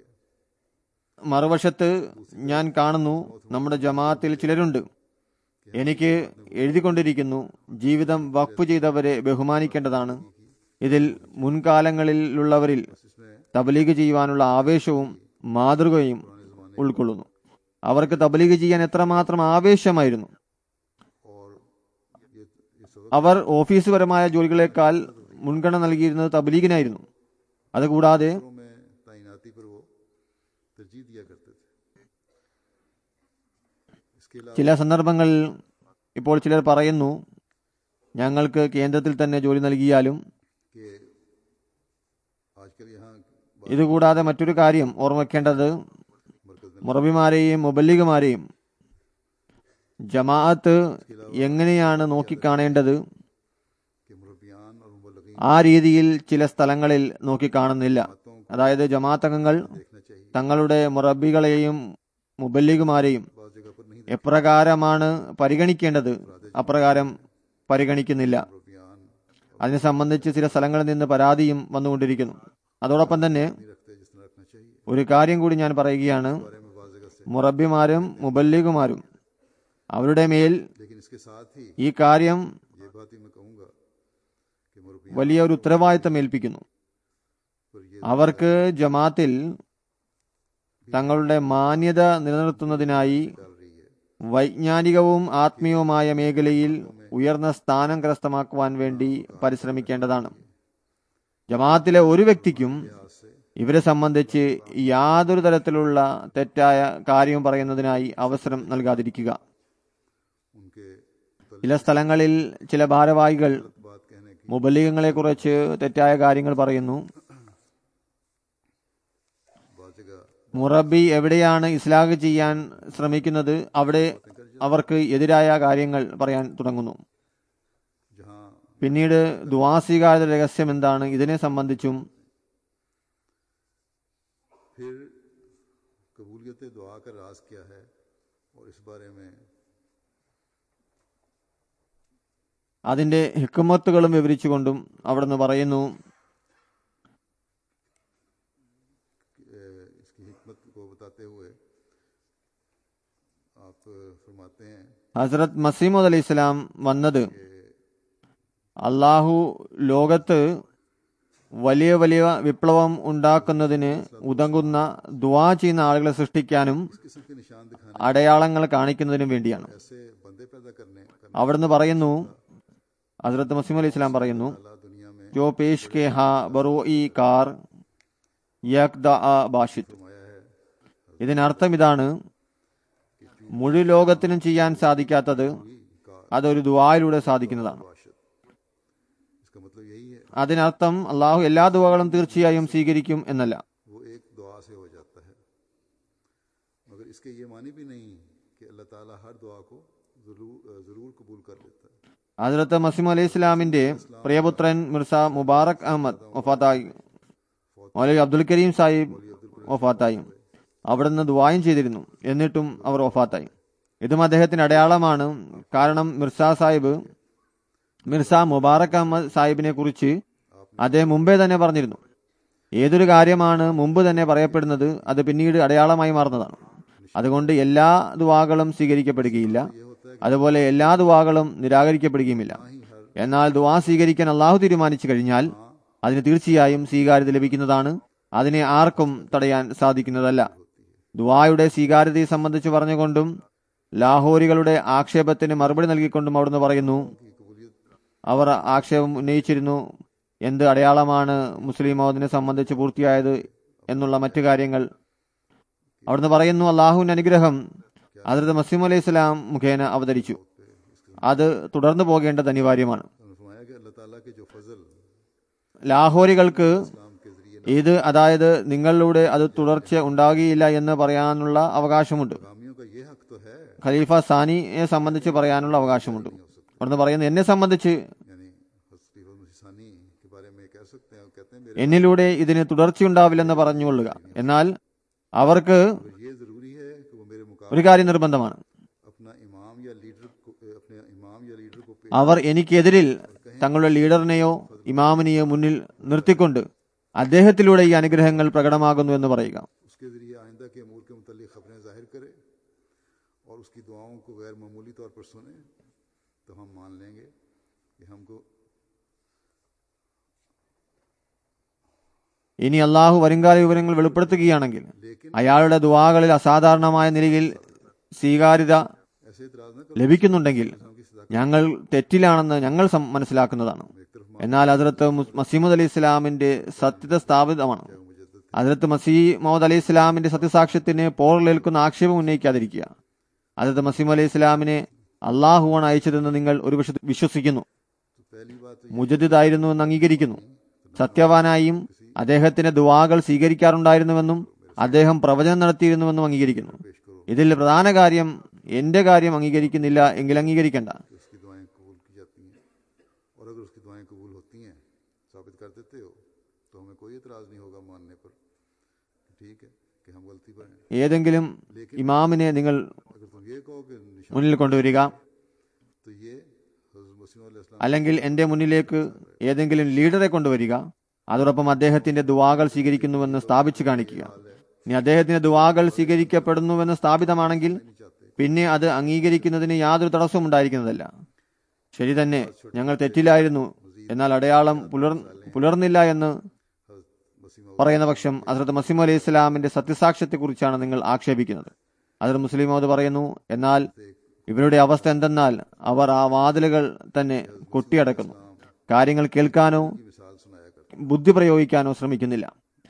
മറുവശത്ത് ഞാൻ കാണുന്നു നമ്മുടെ ജമാഅത്തിൽ ചിലരുണ്ട് എനിക്ക് എഴുതിക്കൊണ്ടിരിക്കുന്നു ജീവിതം വഖഫ് ചെയ്തവരെ ബഹുമാനിക്കേണ്ടതാണ് ഇതിൽ മുൻകാലങ്ങളിലുള്ളവരിൽ इसमें തബലീഗ് ചെയ്യുവാനുള്ള ആവേശവും മാതൃകയും ഉൾക്കൊള്ളുന്നു അവർക്ക് തബലീഗ് ചെയ്യാൻ എത്രമാത്രം ആവേശമായിരുന്നു और ये इस वक्त അവർ ഓഫീസുപരമായ ജോലികളെക്കാൾ മുൻഗണന നൽകിയിരുന്നത് തബലീഗിനായിരുന്നു അതുകൂടാതെ में तैनाती पर वो तरजीह दिया करते थे इसके अलावा ചില സന്ദർഭങ്ങളിൽ ഇപ്പോൾ ചിലർ പറയുന്നു ഞങ്ങൾക്ക് കേന്ദ്രത്തിൽ തന്നെ ജോലി നൽകിയാലും कि आजकल यहाँ ഇതുകൂടാതെ മറ്റൊരു കാര്യം ഓർമ്മിക്കേണ്ടത് मरकज में മുറബിമാരെയും മുബല്ലിഗുമാരെയും ജമാഅത്ത് എങ്ങനെയാണ് നോക്കിക്കാണേണ്ടത് के मुरबियान और मुबलगी ആ രീതിയിൽ ചില സ്ഥലങ്ങളിൽ നോക്കിക്കാണുന്നില്ല അതായത് ജമാഅത്ത് അംഗങ്ങൾ देखना चाहिए തങ്ങളുടെ മുറബികളെയും മുബല്ലിഗുമാരെയും बाज़ जगह पर नहीं എപ്രകാരമാണ് പരിഗണിക്കേണ്ടത് അപ്രകാരം പരിഗണിക്കുന്നില്ല मुरबियान അതിനെ സംബന്ധിച്ച് ചില സ്ഥലങ്ങളിൽ നിന്ന് പരാതിയും വന്നുകൊണ്ടിരിക്കുന്നു അതോടൊപ്പം തന്നെ नहीं रखते जिस तरह रखना चाहिए इस ഒരു കാര്യം കൂടി ഞാൻ പറയുകയാണ് बारे में बाज़ जगह से മുറബിമാരും മുബല്ലിഗുമാരും അവരുടെ മേൽ लेकिन इसके साथ ही ഈ കാര്യം ये बात ही मैं कहूँगा कि मुरबियान വലിയ ഒരു ഉത്തരവാദിത്തം ഏൽപ്പിക്കുന്നു पर ये അവർക്ക് ജമാത്തിൽ തങ്ങളുടെ മാന്യത നിലനിർത്തുന്നതിനായി डाल रही है വൈജ്ഞാനികവും ആത്മീയവുമായ മേഖലയിൽ ഉയർന്ന സ്ഥാനം കരസ്ഥമാക്കുവാൻ വേണ്ടി പരിശ്രമിക്കേണ്ടതാണ് ജമാഅത്തിലെ ഒരു വ്യക്തിക്കും लिहाज से ഇവരെ സംബന്ധിച്ച് യാതൊരു തരത്തിലുള്ള തെറ്റായ കാര്യം പറയുന്നതിനായി അവസരം നൽകാതിരിക്കുക उनके तल ചില സ്ഥലങ്ങളിൽ ചില ഭാരവാഹികൾ बात कहने की മുബല്ലിഗങ്ങളെ കുറിച്ച് തെറ്റായ കാര്യങ്ങൾ പറയുന്നു बाज़ जगह മുറബി എവിടെയാണ് ഇസ്ലാഹ് ചെയ്യാൻ ശ്രമിക്കുന്നത് അവിടെ അവർക്ക് എതിരായ കാര്യങ്ങൾ പറയാൻ തുടങ്ങുന്നു जहाँ പിന്നീട് ദ്വാസികാരുടെ രഹസ്യം എന്താണ് ഇതിനെ സംബന്ധിച്ചും फिर कबूलियत दुआ का राज क्या है और इस बारे में അതിന്റെ ഹിക്കുമത്തുകളും വിവരിച്ചുകൊണ്ടും അവിടുന്ന് പറയുന്നു ए, इसकी हिकमत को बताते हुए आप फरमाते हैं ഹസ്രത് മസീമുദ് അലി ഇസ്ലാം വന്നത് അള്ളാഹു ലോകത്ത് വലിയ വലിയ വിപ്ലവം ഉണ്ടാക്കുന്നതിന് ഉതകുന്ന ദുവാ ചെയ്യുന്ന ആളുകളെ സൃഷ്ടിക്കാനും इस किस्म के निशान दिखाने അടയാളങ്ങൾ കാണിക്കുന്നതിനും വേണ്ടിയാണ് ऐसे बंदे पैदा करने करने അവിടുന്ന് പറയുന്നു ഹസ്രത്ത് മസീം അലി ഇസ്ലാം പറയുന്നു वाला दुनिया में ജോ പേഷ് കെ ഹാ ബറോ ഈ കാർ യക് ദ ആ ബാഷിത് फरमाया है ഇതിനർത്ഥം ഇതാണ് മുഴു ലോകത്തിനും ചെയ്യാൻ സാധിക്കാത്തത് അതൊരു ദുവായിലൂടെ സാധിക്കുന്നതാണ് बाशत इसका मतलब यही है അതിനർത്ഥം അള്ളാഹു എല്ലാ ദുവകളും തീർച്ചയായും സ്വീകരിക്കും എന്നല്ല वो एक दुआ से हो जाता है मगर इसके ये मानी भी नहीं कि अल्लाह ताला हर दुआ को जरूर जरूर कबूल कर लेता है ഹജറത്ത് മസീം അലൈഹി ഇസ്ലാമിന്റെ പ്രിയപുത്രൻ മിർസ മുബാറക് അഹമ്മദ് വഫാത്തായി മൗലവി അബ്ദുൽ കരീം സാഹിബ് വഫാത്തായി അവിടുന്ന് ദുവായും ചെയ്തിരുന്നു എന്നിട്ടും അവർ വഫാത്തായി ഇതും അദ്ദേഹത്തിന്റെ അടയാളമാണ് കാരണം മിർസ സാഹിബ് മിർസ മുബാറക് അഹമ്മദ് സാഹിബിനെ കുറിച്ച് അദ്ദേഹം മുമ്പേ തന്നെ പറഞ്ഞിരുന്നു ഏതൊരു കാര്യമാണ് മുമ്പ് തന്നെ പറയപ്പെടുന്നത് അത് പിന്നീട് അടയാളമായി മാറുന്നതാണ് അതുകൊണ്ട് എല്ലാ ദുവാകളും സ്വീകരിക്കപ്പെടുകയില്ല അതുപോലെ എല്ലാ ദുവാകളും നിരാകരിക്കപ്പെടുകയുമില്ല എന്നാൽ ദുവാ സ്വീകരിക്കാൻ അള്ളാഹു തീരുമാനിച്ചു കഴിഞ്ഞാൽ അതിന് തീർച്ചയായും സ്വീകാര്യത ലഭിക്കുന്നതാണ് അതിനെ ആർക്കും തടയാൻ സാധിക്കുന്നതല്ല ദുവായുടെ സ്വീകാര്യതയെ സംബന്ധിച്ച് പറഞ്ഞുകൊണ്ടും ലാഹോരികളുടെ ആക്ഷേപത്തിന് മറുപടി നൽകിക്കൊണ്ടും അവിടുന്ന് പറയുന്നു അവർ ആക്ഷേപം ഉന്നയിച്ചിരുന്നു എന്ത് അടയാളമാണ് മുസ്ലിം മൗദിനെ സംബന്ധിച്ച് പൂർത്തിയായത് എന്നുള്ള മറ്റു കാര്യങ്ങൾ അവിടുന്ന് പറയുന്നു അള്ളാഹുവിന്റെ അനുഗ്രഹം അതിർത്ത് മസീം അലൈഹി സ്വലാം മുഖേന അവതരിച്ചു അത് തുടർന്നു പോകേണ്ടത് അനിവാര്യമാണ് उन्होंने फरमाया कि अल्लाह ताला के जो फजल ലാഹോരികൾക്ക് इस्लाम के जरिए ഇത് അതായത് നിങ്ങളിലൂടെ അത് തുടർച്ച ഉണ്ടാകുകയില്ല എന്ന് പറയാനുള്ള അവകാശമുണ്ട് नाकामियों का ये हक तो है ഖലീഫ സാനിയെ സംബന്ധിച്ച് പറയാനുള്ള അവകാശമുണ്ട് അവിടുന്ന് പറയുന്നു എന്നെ സംബന്ധിച്ച് यानी हस्ती सानी के बारे में कह सकते हैं कहते हैं मेरे എന്നിലൂടെ ഇതിന് തുടർച്ചയുണ്ടാവില്ലെന്ന് പറഞ്ഞുകൊള്ളുക എന്നാൽ അവർക്ക് ये जरूरी है कि वो मेरे मुकाबले ഒരു കാര്യം നിർബന്ധമാണ് अपना इमाम या लीडर को अपने इमाम या लीडर को पेश അവർ എനിക്കെതിരിൽ തങ്ങളുടെ ലീഡറിനെയോ ഇമാമിനെയോ മുന്നിൽ നിർത്തിക്കൊണ്ട് അദ്ദേഹത്തിലൂടെ ഈ അനുഗ്രഹങ്ങൾ പ്രകടമാകുന്നു എന്ന് പറയുക उसके जरिए आइंदा के अमूर के मुतल खबरें जाहिर करे और उसकी दुआओं को गैर मामूली तौर पर सुने तो हम मान लेंगे कि हमको ഇനി അള്ളാഹു വരുംകാല വിവരങ്ങൾ വെളിപ്പെടുത്തുകയാണെങ്കിൽ അയാളുടെ ദുവാകളിൽ അസാധാരണമായ നിലയിൽ സ്വീകാര്യത ऐसे इतराज न ലഭിക്കുന്നുണ്ടെങ്കിൽ करो की सदा ഞങ്ങൾ തെറ്റിലാണെന്ന് ഞങ്ങൾ സം- മനസ്സിലാക്കുന്നതാണ് എന്നാൽ ഹജറത്ത് മുസ്- മസീമുദ് അലി ഇസ്ലാമിന്റെ സത്യത സ്ഥാപിതമാണ് ഹജറത്ത് മസീമോദ് അലി ഇസ്ലാമിന്റെ സത്യസാക്ഷ്യത്തിന് പോറിലേൽക്കുന്ന ആക്ഷേപം ഉന്നയിക്കാതിരിക്കുക ഹജറത്ത് മസീം അലി ഇസ്ലാമിനെ അള്ളാഹുവാണ് അയച്ചതെന്ന് നിങ്ങൾ ഒരു വശത്ത് വിശ്വസിക്കുന്നു तो पहली बात तो മുജദ്ദിദായിരുന്നു എന്ന് അംഗീകരിക്കുന്നു സത്യവാനായും അദ്ദേഹത്തിന്റെ ദുവാകൾ സ്വീകരിക്കാറുണ്ടായിരുന്നുവെന്നും അദ്ദേഹം പ്രവചനം നടത്തിയിരുന്നുവെന്നും അംഗീകരിക്കുന്നു ഇതിൽ പ്രധാന കാര്യം എന്റെ കാര്യം അംഗീകരിക്കുന്നില്ല എങ്കിൽ അംഗീകരിക്കേണ്ട कि उसकी दुआएं कबूल की जाती हैं और अगर उसकी दुआएं कबूल होती हैं साबित कर देते हो तो हमें कोई इतराज़ नहीं होगा मानने पर कि ठीक है कि हम गलती पर हैं ഏതെങ്കിലും ഇമാമിനെ നിങ്ങൾ अगर तुम ये कहो कि निशान മുന്നിൽ കൊണ്ടുവരിക तो ये हज़रत मसीह अलैहिस्सलाम അല്ലെങ്കിൽ എന്റെ മുന്നിലേക്ക് ഏതെങ്കിലും ലീഡറെ കൊണ്ടുവരിക അതോടൊപ്പം അദ്ദേഹത്തിന്റെ ദുവാകൾ സ്വീകരിക്കുന്നുവെന്ന് സ്ഥാപിച്ചു കാണിക്കുക ഇനി അദ്ദേഹത്തിന്റെ ദുവാകൾ സ്വീകരിക്കപ്പെടുന്നുവെന്ന് സ്ഥാപിതമാണെങ്കിൽ പിന്നെ അത് അംഗീകരിക്കുന്നതിന് യാതൊരു തടസ്സവും ഉണ്ടായിരിക്കുന്നതല്ല ശരി തന്നെ ഞങ്ങൾ തെറ്റിലായിരുന്നു എന്നാൽ അടയാളം പുലർ പുലർന്നില്ല എന്ന് हज़रत मसीह പറയുന്ന പക്ഷം ഹസ്രത്ത് മസീം അലൈഹി ഇസ്ലാമിന്റെ സത്യസാക്ഷ്യത്തെക്കുറിച്ചാണ് നിങ്ങൾ ആക്ഷേപിക്കുന്നത് ഹസ്രത്ത് മുസ്ലിമോദ് പറയുന്നു എന്നാൽ ഇവരുടെ അവസ്ഥ എന്തെന്നാൽ അവർ ആ വാതിലുകൾ തന്നെ കൊട്ടിയടക്കുന്നു കാര്യങ്ങൾ കേൾക്കാനോ की मिसाल सुनाया करते ബുദ്ധി പ്രയോഗിക്കാനോ ശ്രമിക്കുന്നില്ല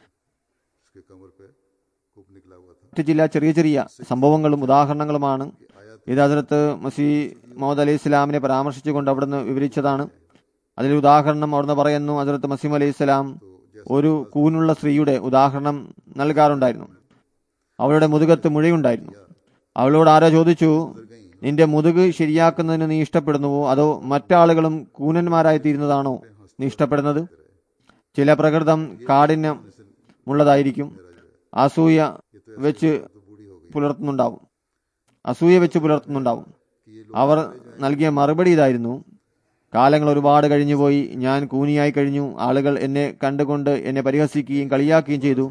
उसके कमर पे कुप निकला हुआ था മറ്റു ചില ചെറിയ ചെറിയ സംഭവങ്ങളും ഉദാഹരണങ്ങളുമാണ് ഇത് ഹസരത്ത് മസീ മോദ് അലൈഹി ഇസ്ലാമിനെ പരാമർശിച്ചുകൊണ്ട് അവിടുന്ന് വിവരിച്ചതാണ് അതിൽ ഉദാഹരണം അവിടുന്ന് പറയുന്നു ഹസരത്ത് മസീം അലൈഹി ഇസ്ലാം ഒരു കൂനുള്ള സ്ത്രീയുടെ ഉദാഹരണം നൽകാറുണ്ടായിരുന്നു അവളുടെ മുതുകത്ത് മുഴയുണ്ടായിരുന്നു അവളോട് ആരോ ചോദിച്ചു നിന്റെ മുതുക് ശരിയാക്കുന്നതിന് നീ ഇഷ്ടപ്പെടുന്നുവോ അതോ മറ്റാളുകളും കൂനന്മാരായി തീരുന്നതാണോ നീ ഇഷ്ടപ്പെടുന്നത് ചില പ്രകൃതം കാഠിന്യം ഉള്ളതായിരിക്കും അസൂയ വെച്ച് പുലർത്തുന്നുണ്ടാവും അസൂയ വെച്ച് പുലർത്തുന്നുണ്ടാവും അവർ നൽകിയ മറുപടി ഇതായിരുന്നു കാലങ്ങൾ ഒരുപാട് കഴിഞ്ഞുപോയി ഞാൻ കൂനിയായി കഴിഞ്ഞു ആളുകൾ എന്നെ കണ്ടുകൊണ്ട് എന്നെ പരിഹസിക്കുകയും കളിയാക്കുകയും ചെയ്തു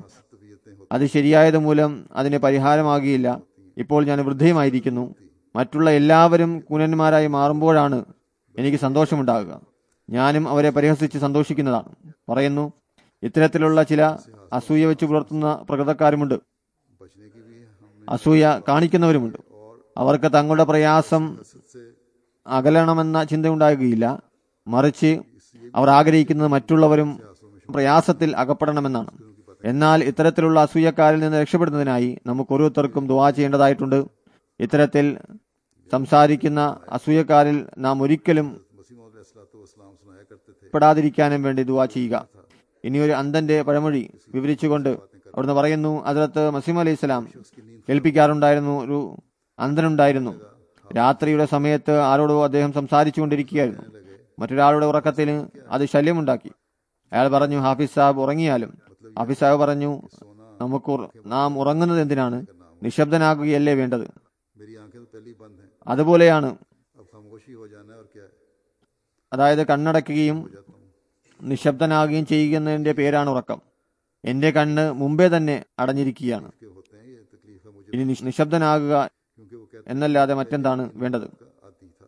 അത് ശരിയായത് മൂലം അതിന് പരിഹാരമാകിയില്ല ഇപ്പോൾ ഞാൻ വൃദ്ധയുമായിരിക്കുന്നു മറ്റുള്ള എല്ലാവരും കുനന്മാരായി മാറുമ്പോഴാണ് എനിക്ക് സന്തോഷമുണ്ടാകുക ഞാനും അവരെ പരിഹസിച്ച് സന്തോഷിക്കുന്നതാണ് പറയുന്നു ഇത്തരത്തിലുള്ള ചില അസൂയ വെച്ച് പുലർത്തുന്ന പ്രകൃതക്കാരുമുണ്ട് बचने की भी हमने അസൂയ കാണിക്കുന്നവരുമുണ്ട് അവർക്ക് തങ്ങളുടെ പ്രയാസം से അകലണമെന്ന ചിന്ത ഉണ്ടാകുകയില്ല മറിച്ച് അവർ ആഗ്രഹിക്കുന്നത് മറ്റുള്ളവരും പ്രയാസത്തിൽ അകപ്പെടണമെന്നാണ് എന്നാൽ ഇത്തരത്തിലുള്ള അസൂയക്കാരിൽ നിന്ന് രക്ഷപ്പെടുന്നതിനായി നമുക്ക് ഓരോരുത്തർക്കും ദുവാ ചെയ്യേണ്ടതായിട്ടുണ്ട് ഇത്തരത്തിൽ സംസാരിക്കുന്ന അസൂയക്കാരിൽ നാം ഒരിക്കലും मसीह वसलाम सुनाया करते थे പെടാതിരിക്കാനും വേണ്ടി ദുവാ ചെയ്യുക ഇനി ഒരു അന്തന്റെ പഴമൊഴി വിവരിച്ചുകൊണ്ട് അവിടുന്ന് പറയുന്നു അതിലത്ത് മസീം അലൈഹി സ്വലാം കേൾപ്പിക്കാറുണ്ടായിരുന്നു ഒരു അന്തനുണ്ടായിരുന്നു രാത്രിയുടെ സമയത്ത് ആരോടോ അദ്ദേഹം സംസാരിച്ചു കൊണ്ടിരിക്കുകയായിരുന്നു മറ്റൊരാളുടെ ഉറക്കത്തിന് അത് ശല്യമുണ്ടാക്കി അയാൾ പറഞ്ഞു ഹാഫിസ് സാബ് ഉറങ്ങിയാലും ഹാഫിസ് സാബ് പറഞ്ഞു നമുക്ക് ഉറ- നാം ഉറങ്ങുന്നത് എന്തിനാണ് നിശബ്ദനാകുകയല്ലേ വേണ്ടത് मेरी आंखें तो पहले ही बंद हैं അതുപോലെയാണ് अब खामोशी हो जाना है और क्या है അതായത് കണ്ണടയ്ക്കുകയും जाता हूँ നിശബ്ദനാകുകയും ചെയ്യുന്നതിന്റെ പേരാണ് ഉറക്കം എന്റെ കണ്ണ് മുമ്പേ തന്നെ അടഞ്ഞിരിക്കുകയാണ് कि होते हैं ये तकलीफ है मुझे ഇനി നിശ്- നിശബ്ദനാകുക क्योंकि वो कहता എന്നല്ലാതെ മറ്റെന്താണ് വേണ്ടത് आती था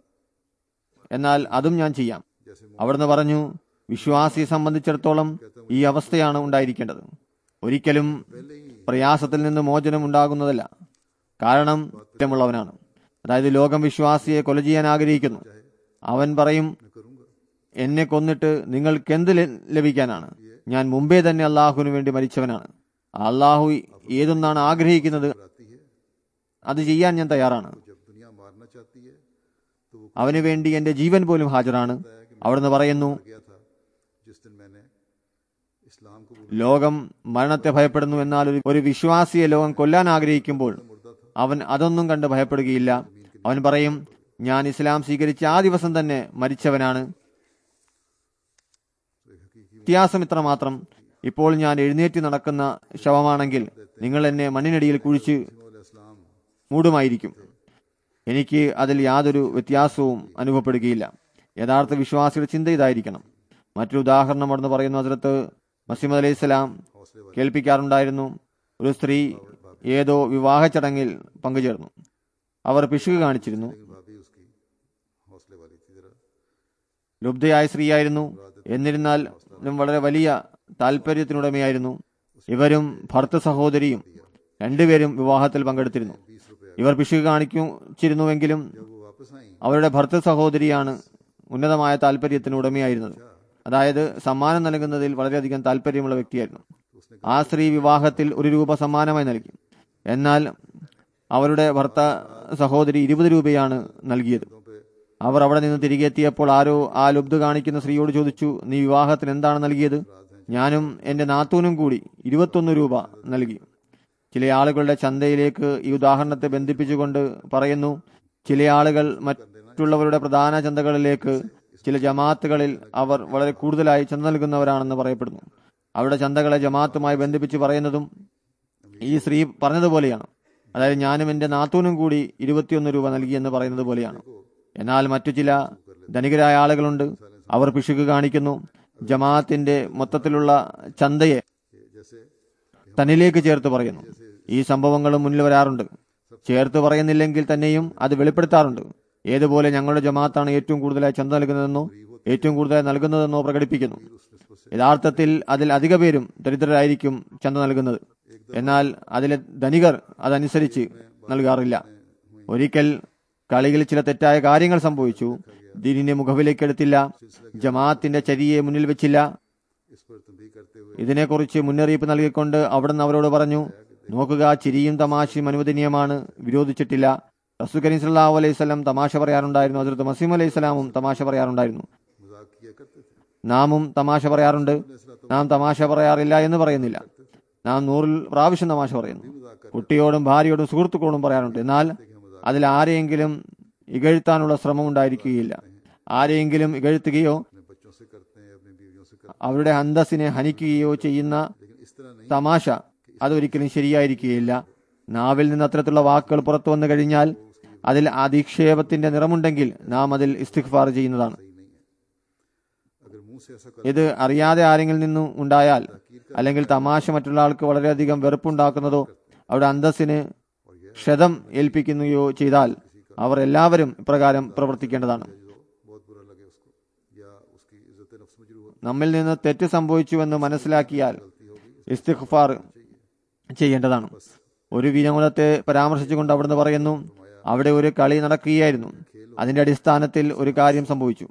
എന്നാൽ അതും ഞാൻ ചെയ്യാം जैसे അവിടുന്ന് പറഞ്ഞു വിശ്വാസിയെ സംബന്ധിച്ചിടത്തോളം ഈ അവസ്ഥയാണ് ഉണ്ടായിരിക്കേണ്ടത് ഒരിക്കലും പ്രയാസത്തിൽ നിന്ന് മോചനം ഉണ്ടാകുന്നതല്ല കാരണം കുറ്റമുള്ളവനാണ് അതായത് ലോകം വിശ്വാസിയെ കൊല ചെയ്യാൻ ആഗ്രഹിക്കുന്നു അവൻ പറയും करूंगा എന്നെ കൊന്നിട്ട് നിങ്ങൾക്ക് എന്ത് ല- ലഭിക്കാനാണ് ഞാൻ മുമ്പേ തന്നെ അള്ളാഹുവിന് വേണ്ടി മരിച്ചവനാണ് അള്ളാഹു ഏതൊന്നാണ് ആഗ്രഹിക്കുന്നത് आती है അത് ചെയ്യാൻ ഞാൻ തയ്യാറാണ് जब दुनिया मारना चाहती है तो वो അവന് വേണ്ടി എന്റെ ജീവൻ പോലും ഹാജരാണ് അവിടുന്ന് പറയുന്നു गया था जिस दिन मैंने इस्लाम को ലോകം മരണത്തെ ഭയപ്പെടുന്നു എന്നാൽ ഒരു- ഒരു വിശ്വാസിയെ ലോകം കൊല്ലാൻ ആഗ്രഹിക്കുമ്പോൾ അവൻ അതൊന്നും കണ്ട് ഭയപ്പെടുകയില്ല അവൻ പറയും ഞാൻ ഇസ്ലാം സ്വീകരിച്ച ആ ദിവസം തന്നെ മരിച്ചവനാണ് വ്യത്യാസം ഇത്ര മാത്രം ഇപ്പോൾ ഞാൻ എഴുന്നേറ്റ് നടക്കുന്ന ശവമാണെങ്കിൽ നിങ്ങൾ എന്നെ മണ്ണിനടിയിൽ കുഴിച്ച് इस्लाम മൂടുമായിരിക്കും എനിക്ക് അതിൽ യാതൊരു വ്യത്യാസവും അനുഭവപ്പെടുകയില്ല യഥാർത്ഥ വിശ്വാസിയുടെ ചിന്ത ഇതായിരിക്കണം മറ്റൊരു ഉദാഹരണം അവിടുന്ന് പറയുന്നു അതിലത്ത് മസീമദ് അലൈഹി സ്വലാം കേൾപ്പിക്കാറുണ്ടായിരുന്നു ഒരു സ്ത്രീ ഏതോ വിവാഹ ചടങ്ങിൽ പങ്കുചേർന്നു അവർ പിശുക്ക് കാണിച്ചിരുന്നു भाभी उसकी हौसले वाली थी जरा ലുബ്ധയായ സ്ത്രീയായിരുന്നു എന്നിരുന്നാൽ വളരെ വലിയ താല്പര്യത്തിനുടമയായിരുന്നു ഇവരും ഭർത്ത സഹോദരിയും രണ്ടുപേരും വിവാഹത്തിൽ പങ്കെടുത്തിരുന്നു बीस रुपये ഇവർ പിശുക്ക് കാണിച്ചിരുന്നുവെങ്കിലും जब वो वापस आई അവരുടെ ഭർത്ത സഹോദരിയാണ് ഉന്നതമായ താല്പര്യത്തിന് ഉടമയായിരുന്നത് അതായത് സമ്മാനം നൽകുന്നതിൽ വളരെയധികം താല്പര്യമുള്ള വ്യക്തിയായിരുന്നു ആ സ്ത്രീ വിവാഹത്തിൽ ഒരു രൂപ സമ്മാനമായി നൽകി എന്നാൽ അവരുടെ ഭർത്ത സഹോദരി ഇരുപത് രൂപയാണ് നൽകിയത് അവർ അവിടെ നിന്ന് തിരികെ എത്തിയപ്പോൾ ആരോ ആ ലുബ്ധ കാണിക്കുന്ന സ്ത്രീയോട് ചോദിച്ചു നീ വിവാഹത്തിന് എന്താണ് നൽകിയത് ഞാനും എന്റെ നാത്തൂനും കൂടി ഇരുപത്തൊന്ന് രൂപ നൽകി ചില ആളുകളുടെ ചന്തയിലേക്ക് ഈ ഉദാഹരണത്തെ ബന്ധിപ്പിച്ചുകൊണ്ട് പറയുന്നു ചില ആളുകൾ മറ്റുള്ളവരുടെ പ്രധാന ചന്തകളിലേക്ക് ചില ജമാഅത്തുകളിൽ അവർ വളരെ കൂടുതലായി ചന്ത നൽകുന്നവരാണെന്ന് പറയപ്പെടുന്നു അവരുടെ ചന്തകളെ ജമാഅത്തുമായി ബന്ധിപ്പിച്ച് പറയുന്നതും ഈ സ്ത്രീ പറഞ്ഞതുപോലെയാണ് അതായത് ഞാനും എന്റെ നാത്തൂനും കൂടി ഇരുപത്തിയൊന്ന് രൂപ നൽകിയെന്ന് പറയുന്നത് പോലെയാണ് എന്നാൽ മറ്റു ചില ധനികരായ ആളുകളുണ്ട് അവർ പിശുക്ക് കാണിക്കുന്നു ജമാഅത്തിന്റെ മൊത്തത്തിലുള്ള ചന്തയെ जैसे തന്നിലേക്ക് ചേർത്ത് പറയുന്നു ഈ സംഭവങ്ങളും മുന്നിൽ വരാറുണ്ട് ചേർത്ത് പറയുന്നില്ലെങ്കിൽ തന്നെയും അത് വെളിപ്പെടുത്താറുണ്ട് ഏതുപോലെ ഞങ്ങളുടെ ജമാഅത്താണ് ഏറ്റവും കൂടുതലായി ചന്ത നൽകുന്നതെന്നോ ഏറ്റവും കൂടുതലായി നൽകുന്നതെന്നോ പ്രകടിപ്പിക്കുന്നു യഥാർത്ഥത്തിൽ അതിൽ അധിക പേരും ദരിദ്രരായിരിക്കും ചന്ത നൽകുന്നത് എന്നാൽ അതിലെ ധനികർ അതനുസരിച്ച് നൽകാറില്ല ഒരിക്കൽ കളിയിൽ ചില തെറ്റായ കാര്യങ്ങൾ സംഭവിച്ചു ദീനിനെ മുഖവിലേക്കെടുത്തില്ല ജമാഅത്തിന്റെ ചരിയെ മുന്നിൽ വെച്ചില്ല इस पर तंबी करते हुए ഇതിനെക്കുറിച്ച് മുന്നറിയിപ്പ് നൽകിക്കൊണ്ട് അവിടുന്ന് അവരോട് പറഞ്ഞു നോക്കുക ചിരിയും തമാശയും അനുവദനീയമാണ് വിരോധിച്ചിട്ടില്ല റസൂ കരീം സല്ലല്ലാഹു അലൈഹി സ്വലം തമാശ പറയാറുണ്ടായിരുന്നു ഹസ്രത്ത് മസീം അലൈഹി സ്വലാമും തമാശ പറയാറുണ്ടായിരുന്നു मजाक किया करते थे നാമും തമാശ പറയാറുണ്ട് നാം തമാശ പറയാറില്ല എന്ന് പറയുന്നില്ല നാം നൂറിൽ പ്രാവശ്യം തമാശ പറയുന്നു കുട്ടിയോടും ഭാര്യയോടും സുഹൃത്തുക്കളോടും പറയാറുണ്ട് എന്നാൽ അതിൽ ആരെയെങ്കിലും ഇകഴ്ത്താനുള്ള ശ്രമം ഉണ്ടായിരിക്കുകയില്ല ആരെയെങ്കിലും ഇകഴ്ത്തുകയോ अपने बच्चों से करते हैं अपनी बीवियों से करते അവരുടെ അന്തസ്സിനെ ഹനിക്കുകയോ ചെയ്യുന്ന हैं लेकिन इस तरह नहीं തമാശ അതൊരിക്കലും ശരിയായിരിക്കുകയില്ല നാവിൽ നിന്ന് അത്തരത്തിലുള്ള വാക്കുകൾ പുറത്തു വന്നു കഴിഞ്ഞാൽ അതിൽ അധിക്ഷേപത്തിന്റെ നിറമുണ്ടെങ്കിൽ നാം അതിൽ ഇസ്തിഗ്ഫാർ ചെയ്യുന്നതാണ് सही नहीं है अगर मुंह से ऐसा कर ഇത് അറിയാതെ ആരെങ്കിലും നിന്നും ഉണ്ടായാൽ അല്ലെങ്കിൽ തമാശ മറ്റുള്ള ആൾക്ക് വളരെയധികം വെറുപ്പുണ്ടാക്കുന്നതോ അവിടെ അന്തസ്സിന് ക്ഷതം ഏൽപ്പിക്കുകയോ ചെയ്താൽ അവർ എല്ലാവരും ഇപ്രകാരം പ്രവർത്തിക്കേണ്ടതാണ് जो बहुत बुरा लगे उसको या उसकी इज्जत नफ्स मजरू हो നമ്മിൽ നിന്ന് തെറ്റ് സംഭവിച്ചുവെന്ന് മനസ്സിലാക്കിയാൽ ഇസ്തിഗ്ഫാർ ചെയ്യേണ്ടതാണ് ഒരു വിനോദത്തെ പരാമർശിച്ചുകൊണ്ട് അവിടുന്ന് പറയുന്നു അവിടെ ഒരു കളി നടക്കുകയായിരുന്നു അതിന്റെ അടിസ്ഥാനത്തിൽ ഒരു കാര്യം സംഭവിച്ചു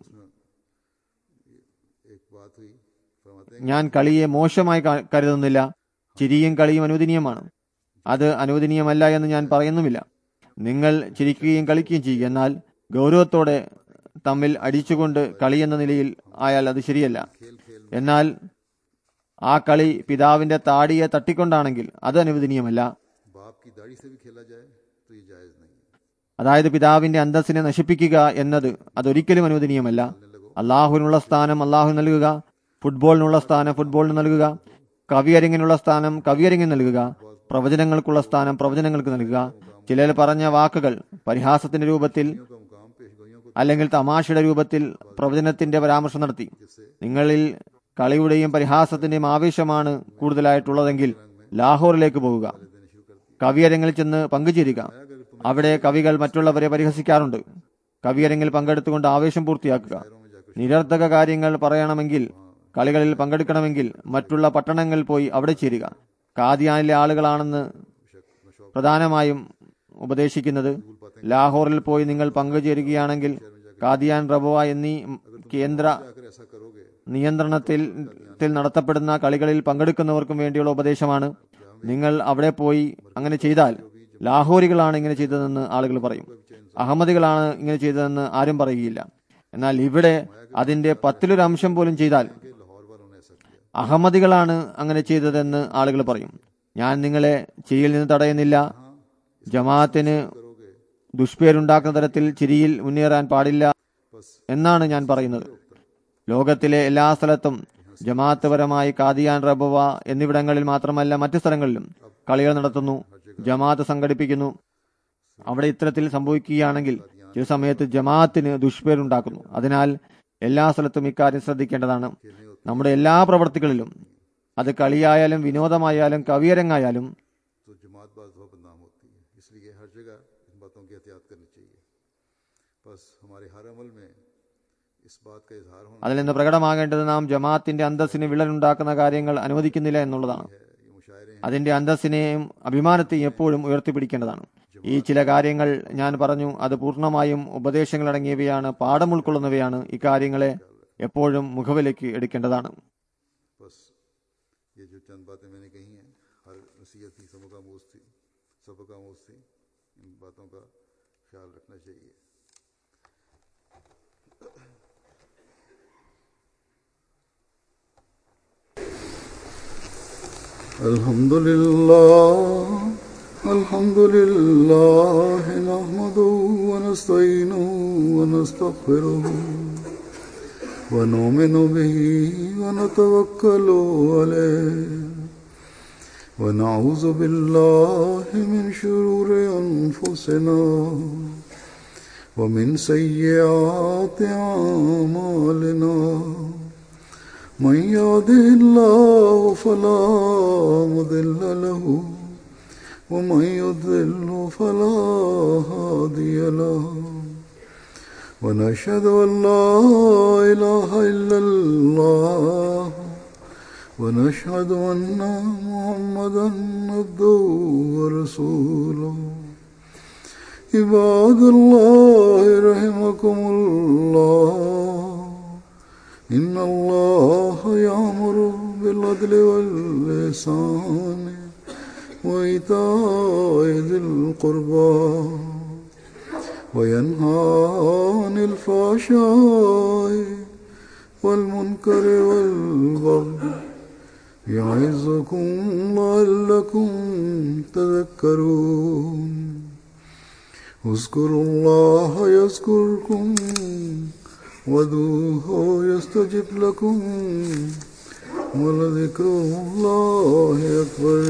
एक बात हुई फरमाते ഞാൻ കളിയെ മോശമായി ക- കരുതുന്നില്ല ചിരിയും കളിയും അനുവദനീയമാണ് അത് അനുവദനീയമല്ല എന്ന് ഞാൻ പറയുന്നുമില്ല നിങ്ങൾ ചിരിക്കുകയും കളിക്കുകയും ചെയ്യുക എന്നാൽ ഗൗരവത്തോടെ തമ്മിൽ അടിച്ചുകൊണ്ട് കളി എന്ന നിലയിൽ ആയാൽ അത് ശരിയല്ല എന്നാൽ ആ കളി പിതാവിന്റെ താടിയെ തട്ടിക്കൊണ്ടാണെങ്കിൽ അത് അനുവദനീയമല്ല बाप की दाढ़ी से भी खेला जाए तो ये जायज नहीं है അതായത് പിതാവിന്റെ അന്തസ്സിനെ നശിപ്പിക്കുക എന്നത് അതൊരിക്കലും അനുവദനീയമല്ല അള്ളാഹുവിനുള്ള സ്ഥാനം അള്ളാഹു നൽകുക ഫുട്ബോളിനുള്ള സ്ഥാനം ഫുട്ബോളിന് നൽകുക കവിയരങ്ങിനുള്ള സ്ഥാനം കവിയരങ്ങിന് നൽകുക പ്രവചനങ്ങൾക്കുള്ള സ്ഥാനം പ്രവചനങ്ങൾക്ക് നൽകുക ചിലർ പറഞ്ഞ വാക്കുകൾ പരിഹാസത്തിന്റെ രൂപത്തിൽ का मुकाम पेश गोइयों को അല്ലെങ്കിൽ തമാശയുടെ രൂപത്തിൽ പ്രവചനത്തിന്റെ പരാമർശം നടത്തി നിങ്ങളിൽ കളിയുടെയും പരിഹാസത്തിന്റെയും ആവേശമാണ് കൂടുതലായിട്ടുള്ളതെങ്കിൽ ലാഹോറിലേക്ക് പോവുക കവിയരങ്ങിൽ ചെന്ന് പങ്കുചേരുക അവിടെ കവികൾ മറ്റുള്ളവരെ പരിഹസിക്കാറുണ്ട് കവിയരങ്ങിൽ പങ്കെടുത്തുകൊണ്ട് ആവേശം പൂർത്തിയാക്കുക നിരർത്ഥക കാര്യങ്ങൾ പറയണമെങ്കിൽ കളികളിൽ പങ്കെടുക്കണമെങ്കിൽ മറ്റുള്ള പട്ടണങ്ങളിൽ പോയി അവിടെ ചേരുക കാദിയാനിലെ ആളുകളാണെന്ന് പ്രധാനമായും ഉപദേശിക്കുന്നത് ലാഹോറിൽ പോയി നിങ്ങൾ പങ്കുചേരുകയാണെങ്കിൽ കാദിയാൻ റബുവ എന്നീ കേന്ദ്ര अगर ऐसा करोगे നിയന്ത്രണത്തിൽ ത്തിൽ നടത്തപ്പെടുന്ന കളികളിൽ പങ്കെടുക്കുന്നവർക്കും വേണ്ടിയുള്ള ഉപദേശമാണ് നിങ്ങൾ അവിടെ പോയി അങ്ങനെ ചെയ്താൽ ലാഹോറികളാണ് ഇങ്ങനെ ചെയ്തതെന്ന് ആളുകൾ പറയും അഹമ്മദികളാണ് ഇങ്ങനെ ചെയ്തതെന്ന് ആരും പറയുകയില്ല എന്നാൽ ഇവിടെ അതിന്റെ പത്തിലൊരു അംശം പോലും ചെയ്താൽ कि लाहौर वालों ने ऐसा किया അഹമ്മദികളാണ് അങ്ങനെ ചെയ്തതെന്ന് ആളുകൾ പറയും ഞാൻ നിങ്ങളെ ചിരിയിൽ നിന്ന് തടയുന്നില്ല ജമാഅത്തിന് ദുഷ്പേരുണ്ടാക്കുന്ന തരത്തിൽ ചിരിയിൽ മുന്നേറാൻ പാടില്ല എന്നാണ് ഞാൻ പറയുന്നത് ലോകത്തിലെ എല്ലാ സ്ഥലത്തും ജമാഅത്ത് പരമായി കാദിയാൻ റബവ എന്നിവിടങ്ങളിൽ മാത്രമല്ല മറ്റു സ്ഥലങ്ങളിലും കളികൾ നടത്തുന്നു ജമാഅത്ത് സംഘടിപ്പിക്കുന്നു അവിടെ ഇത്തരത്തിൽ സംഭവിക്കുകയാണെങ്കിൽ ചില സമയത്ത് ജമാഅത്തിന് ദുഷ്പേരുണ്ടാക്കുന്നു അതിനാൽ എല്ലാ സ്ഥലത്തും ഇക്കാര്യം ശ്രദ്ധിക്കേണ്ടതാണ് നമ്മുടെ എല്ലാ പ്രവർത്തികളിലും അത് കളിയായാലും വിനോദമായാലും കവിയരങ്ങായാലും तो जमात बाज बहुत बदनाम होती है इसलिए हर जगह इन बातों की एहतियात करनी चाहिए बस हमारे हर अमल में इस बात का इजहार होना അതിൽ നിന്ന് പ്രകടമാകേണ്ടത് നാം ജമാഅത്തിന്റെ അന്തസ്സിന് വിള്ളലുണ്ടാക്കുന്ന കാര്യങ്ങൾ അനുവദിക്കുന്നില്ല എന്നുള്ളതാണ് है ये मुशायरे हैं അതിന്റെ അന്തസ്സിനെയും അഭിമാനത്തെയും എപ്പോഴും ഉയർത്തിപ്പിടിക്കേണ്ടതാണ് ഈ ചില കാര്യങ്ങൾ ഞാൻ പറഞ്ഞു അത് പൂർണ്ണമായും ഉപദേശങ്ങളടങ്ങിയവയാണ് പാഠം ഉൾക്കൊള്ളുന്നവയാണ് ഇക്കാര്യങ്ങളെ എപ്പോഴും മുഖവിലേക്ക് എടുക്കേണ്ടതാണ് बस ये जो चंद बातें मैंने कही हैं हर नसीहत थी सबका मूज थी सबका मूज थी इन बातों का ख्याल रखना चाहिए الحمد لله الحمد لله نحمده ونستعينه ونستغفره ونؤمن به ونتوكل عليه ونعوذ بالله من شرور أنفسنا ومن سيئات أعمالنا من يهده الله فلا مضل له ومن يضلل فلا هادي له ونشهد أن لا إله إلا الله ونشهد أن محمدا عبده ورسوله عباد الله رحمكم الله إن الله يأمر بالعدل والإحسان وإيتاء ذي القربى وينهى عن الفحشاء والمنكر والبغي يعظكم لعلكم تذكرون اذكروا الله يذكركم وادعوه يستجب لكم ولذكر الله أكبر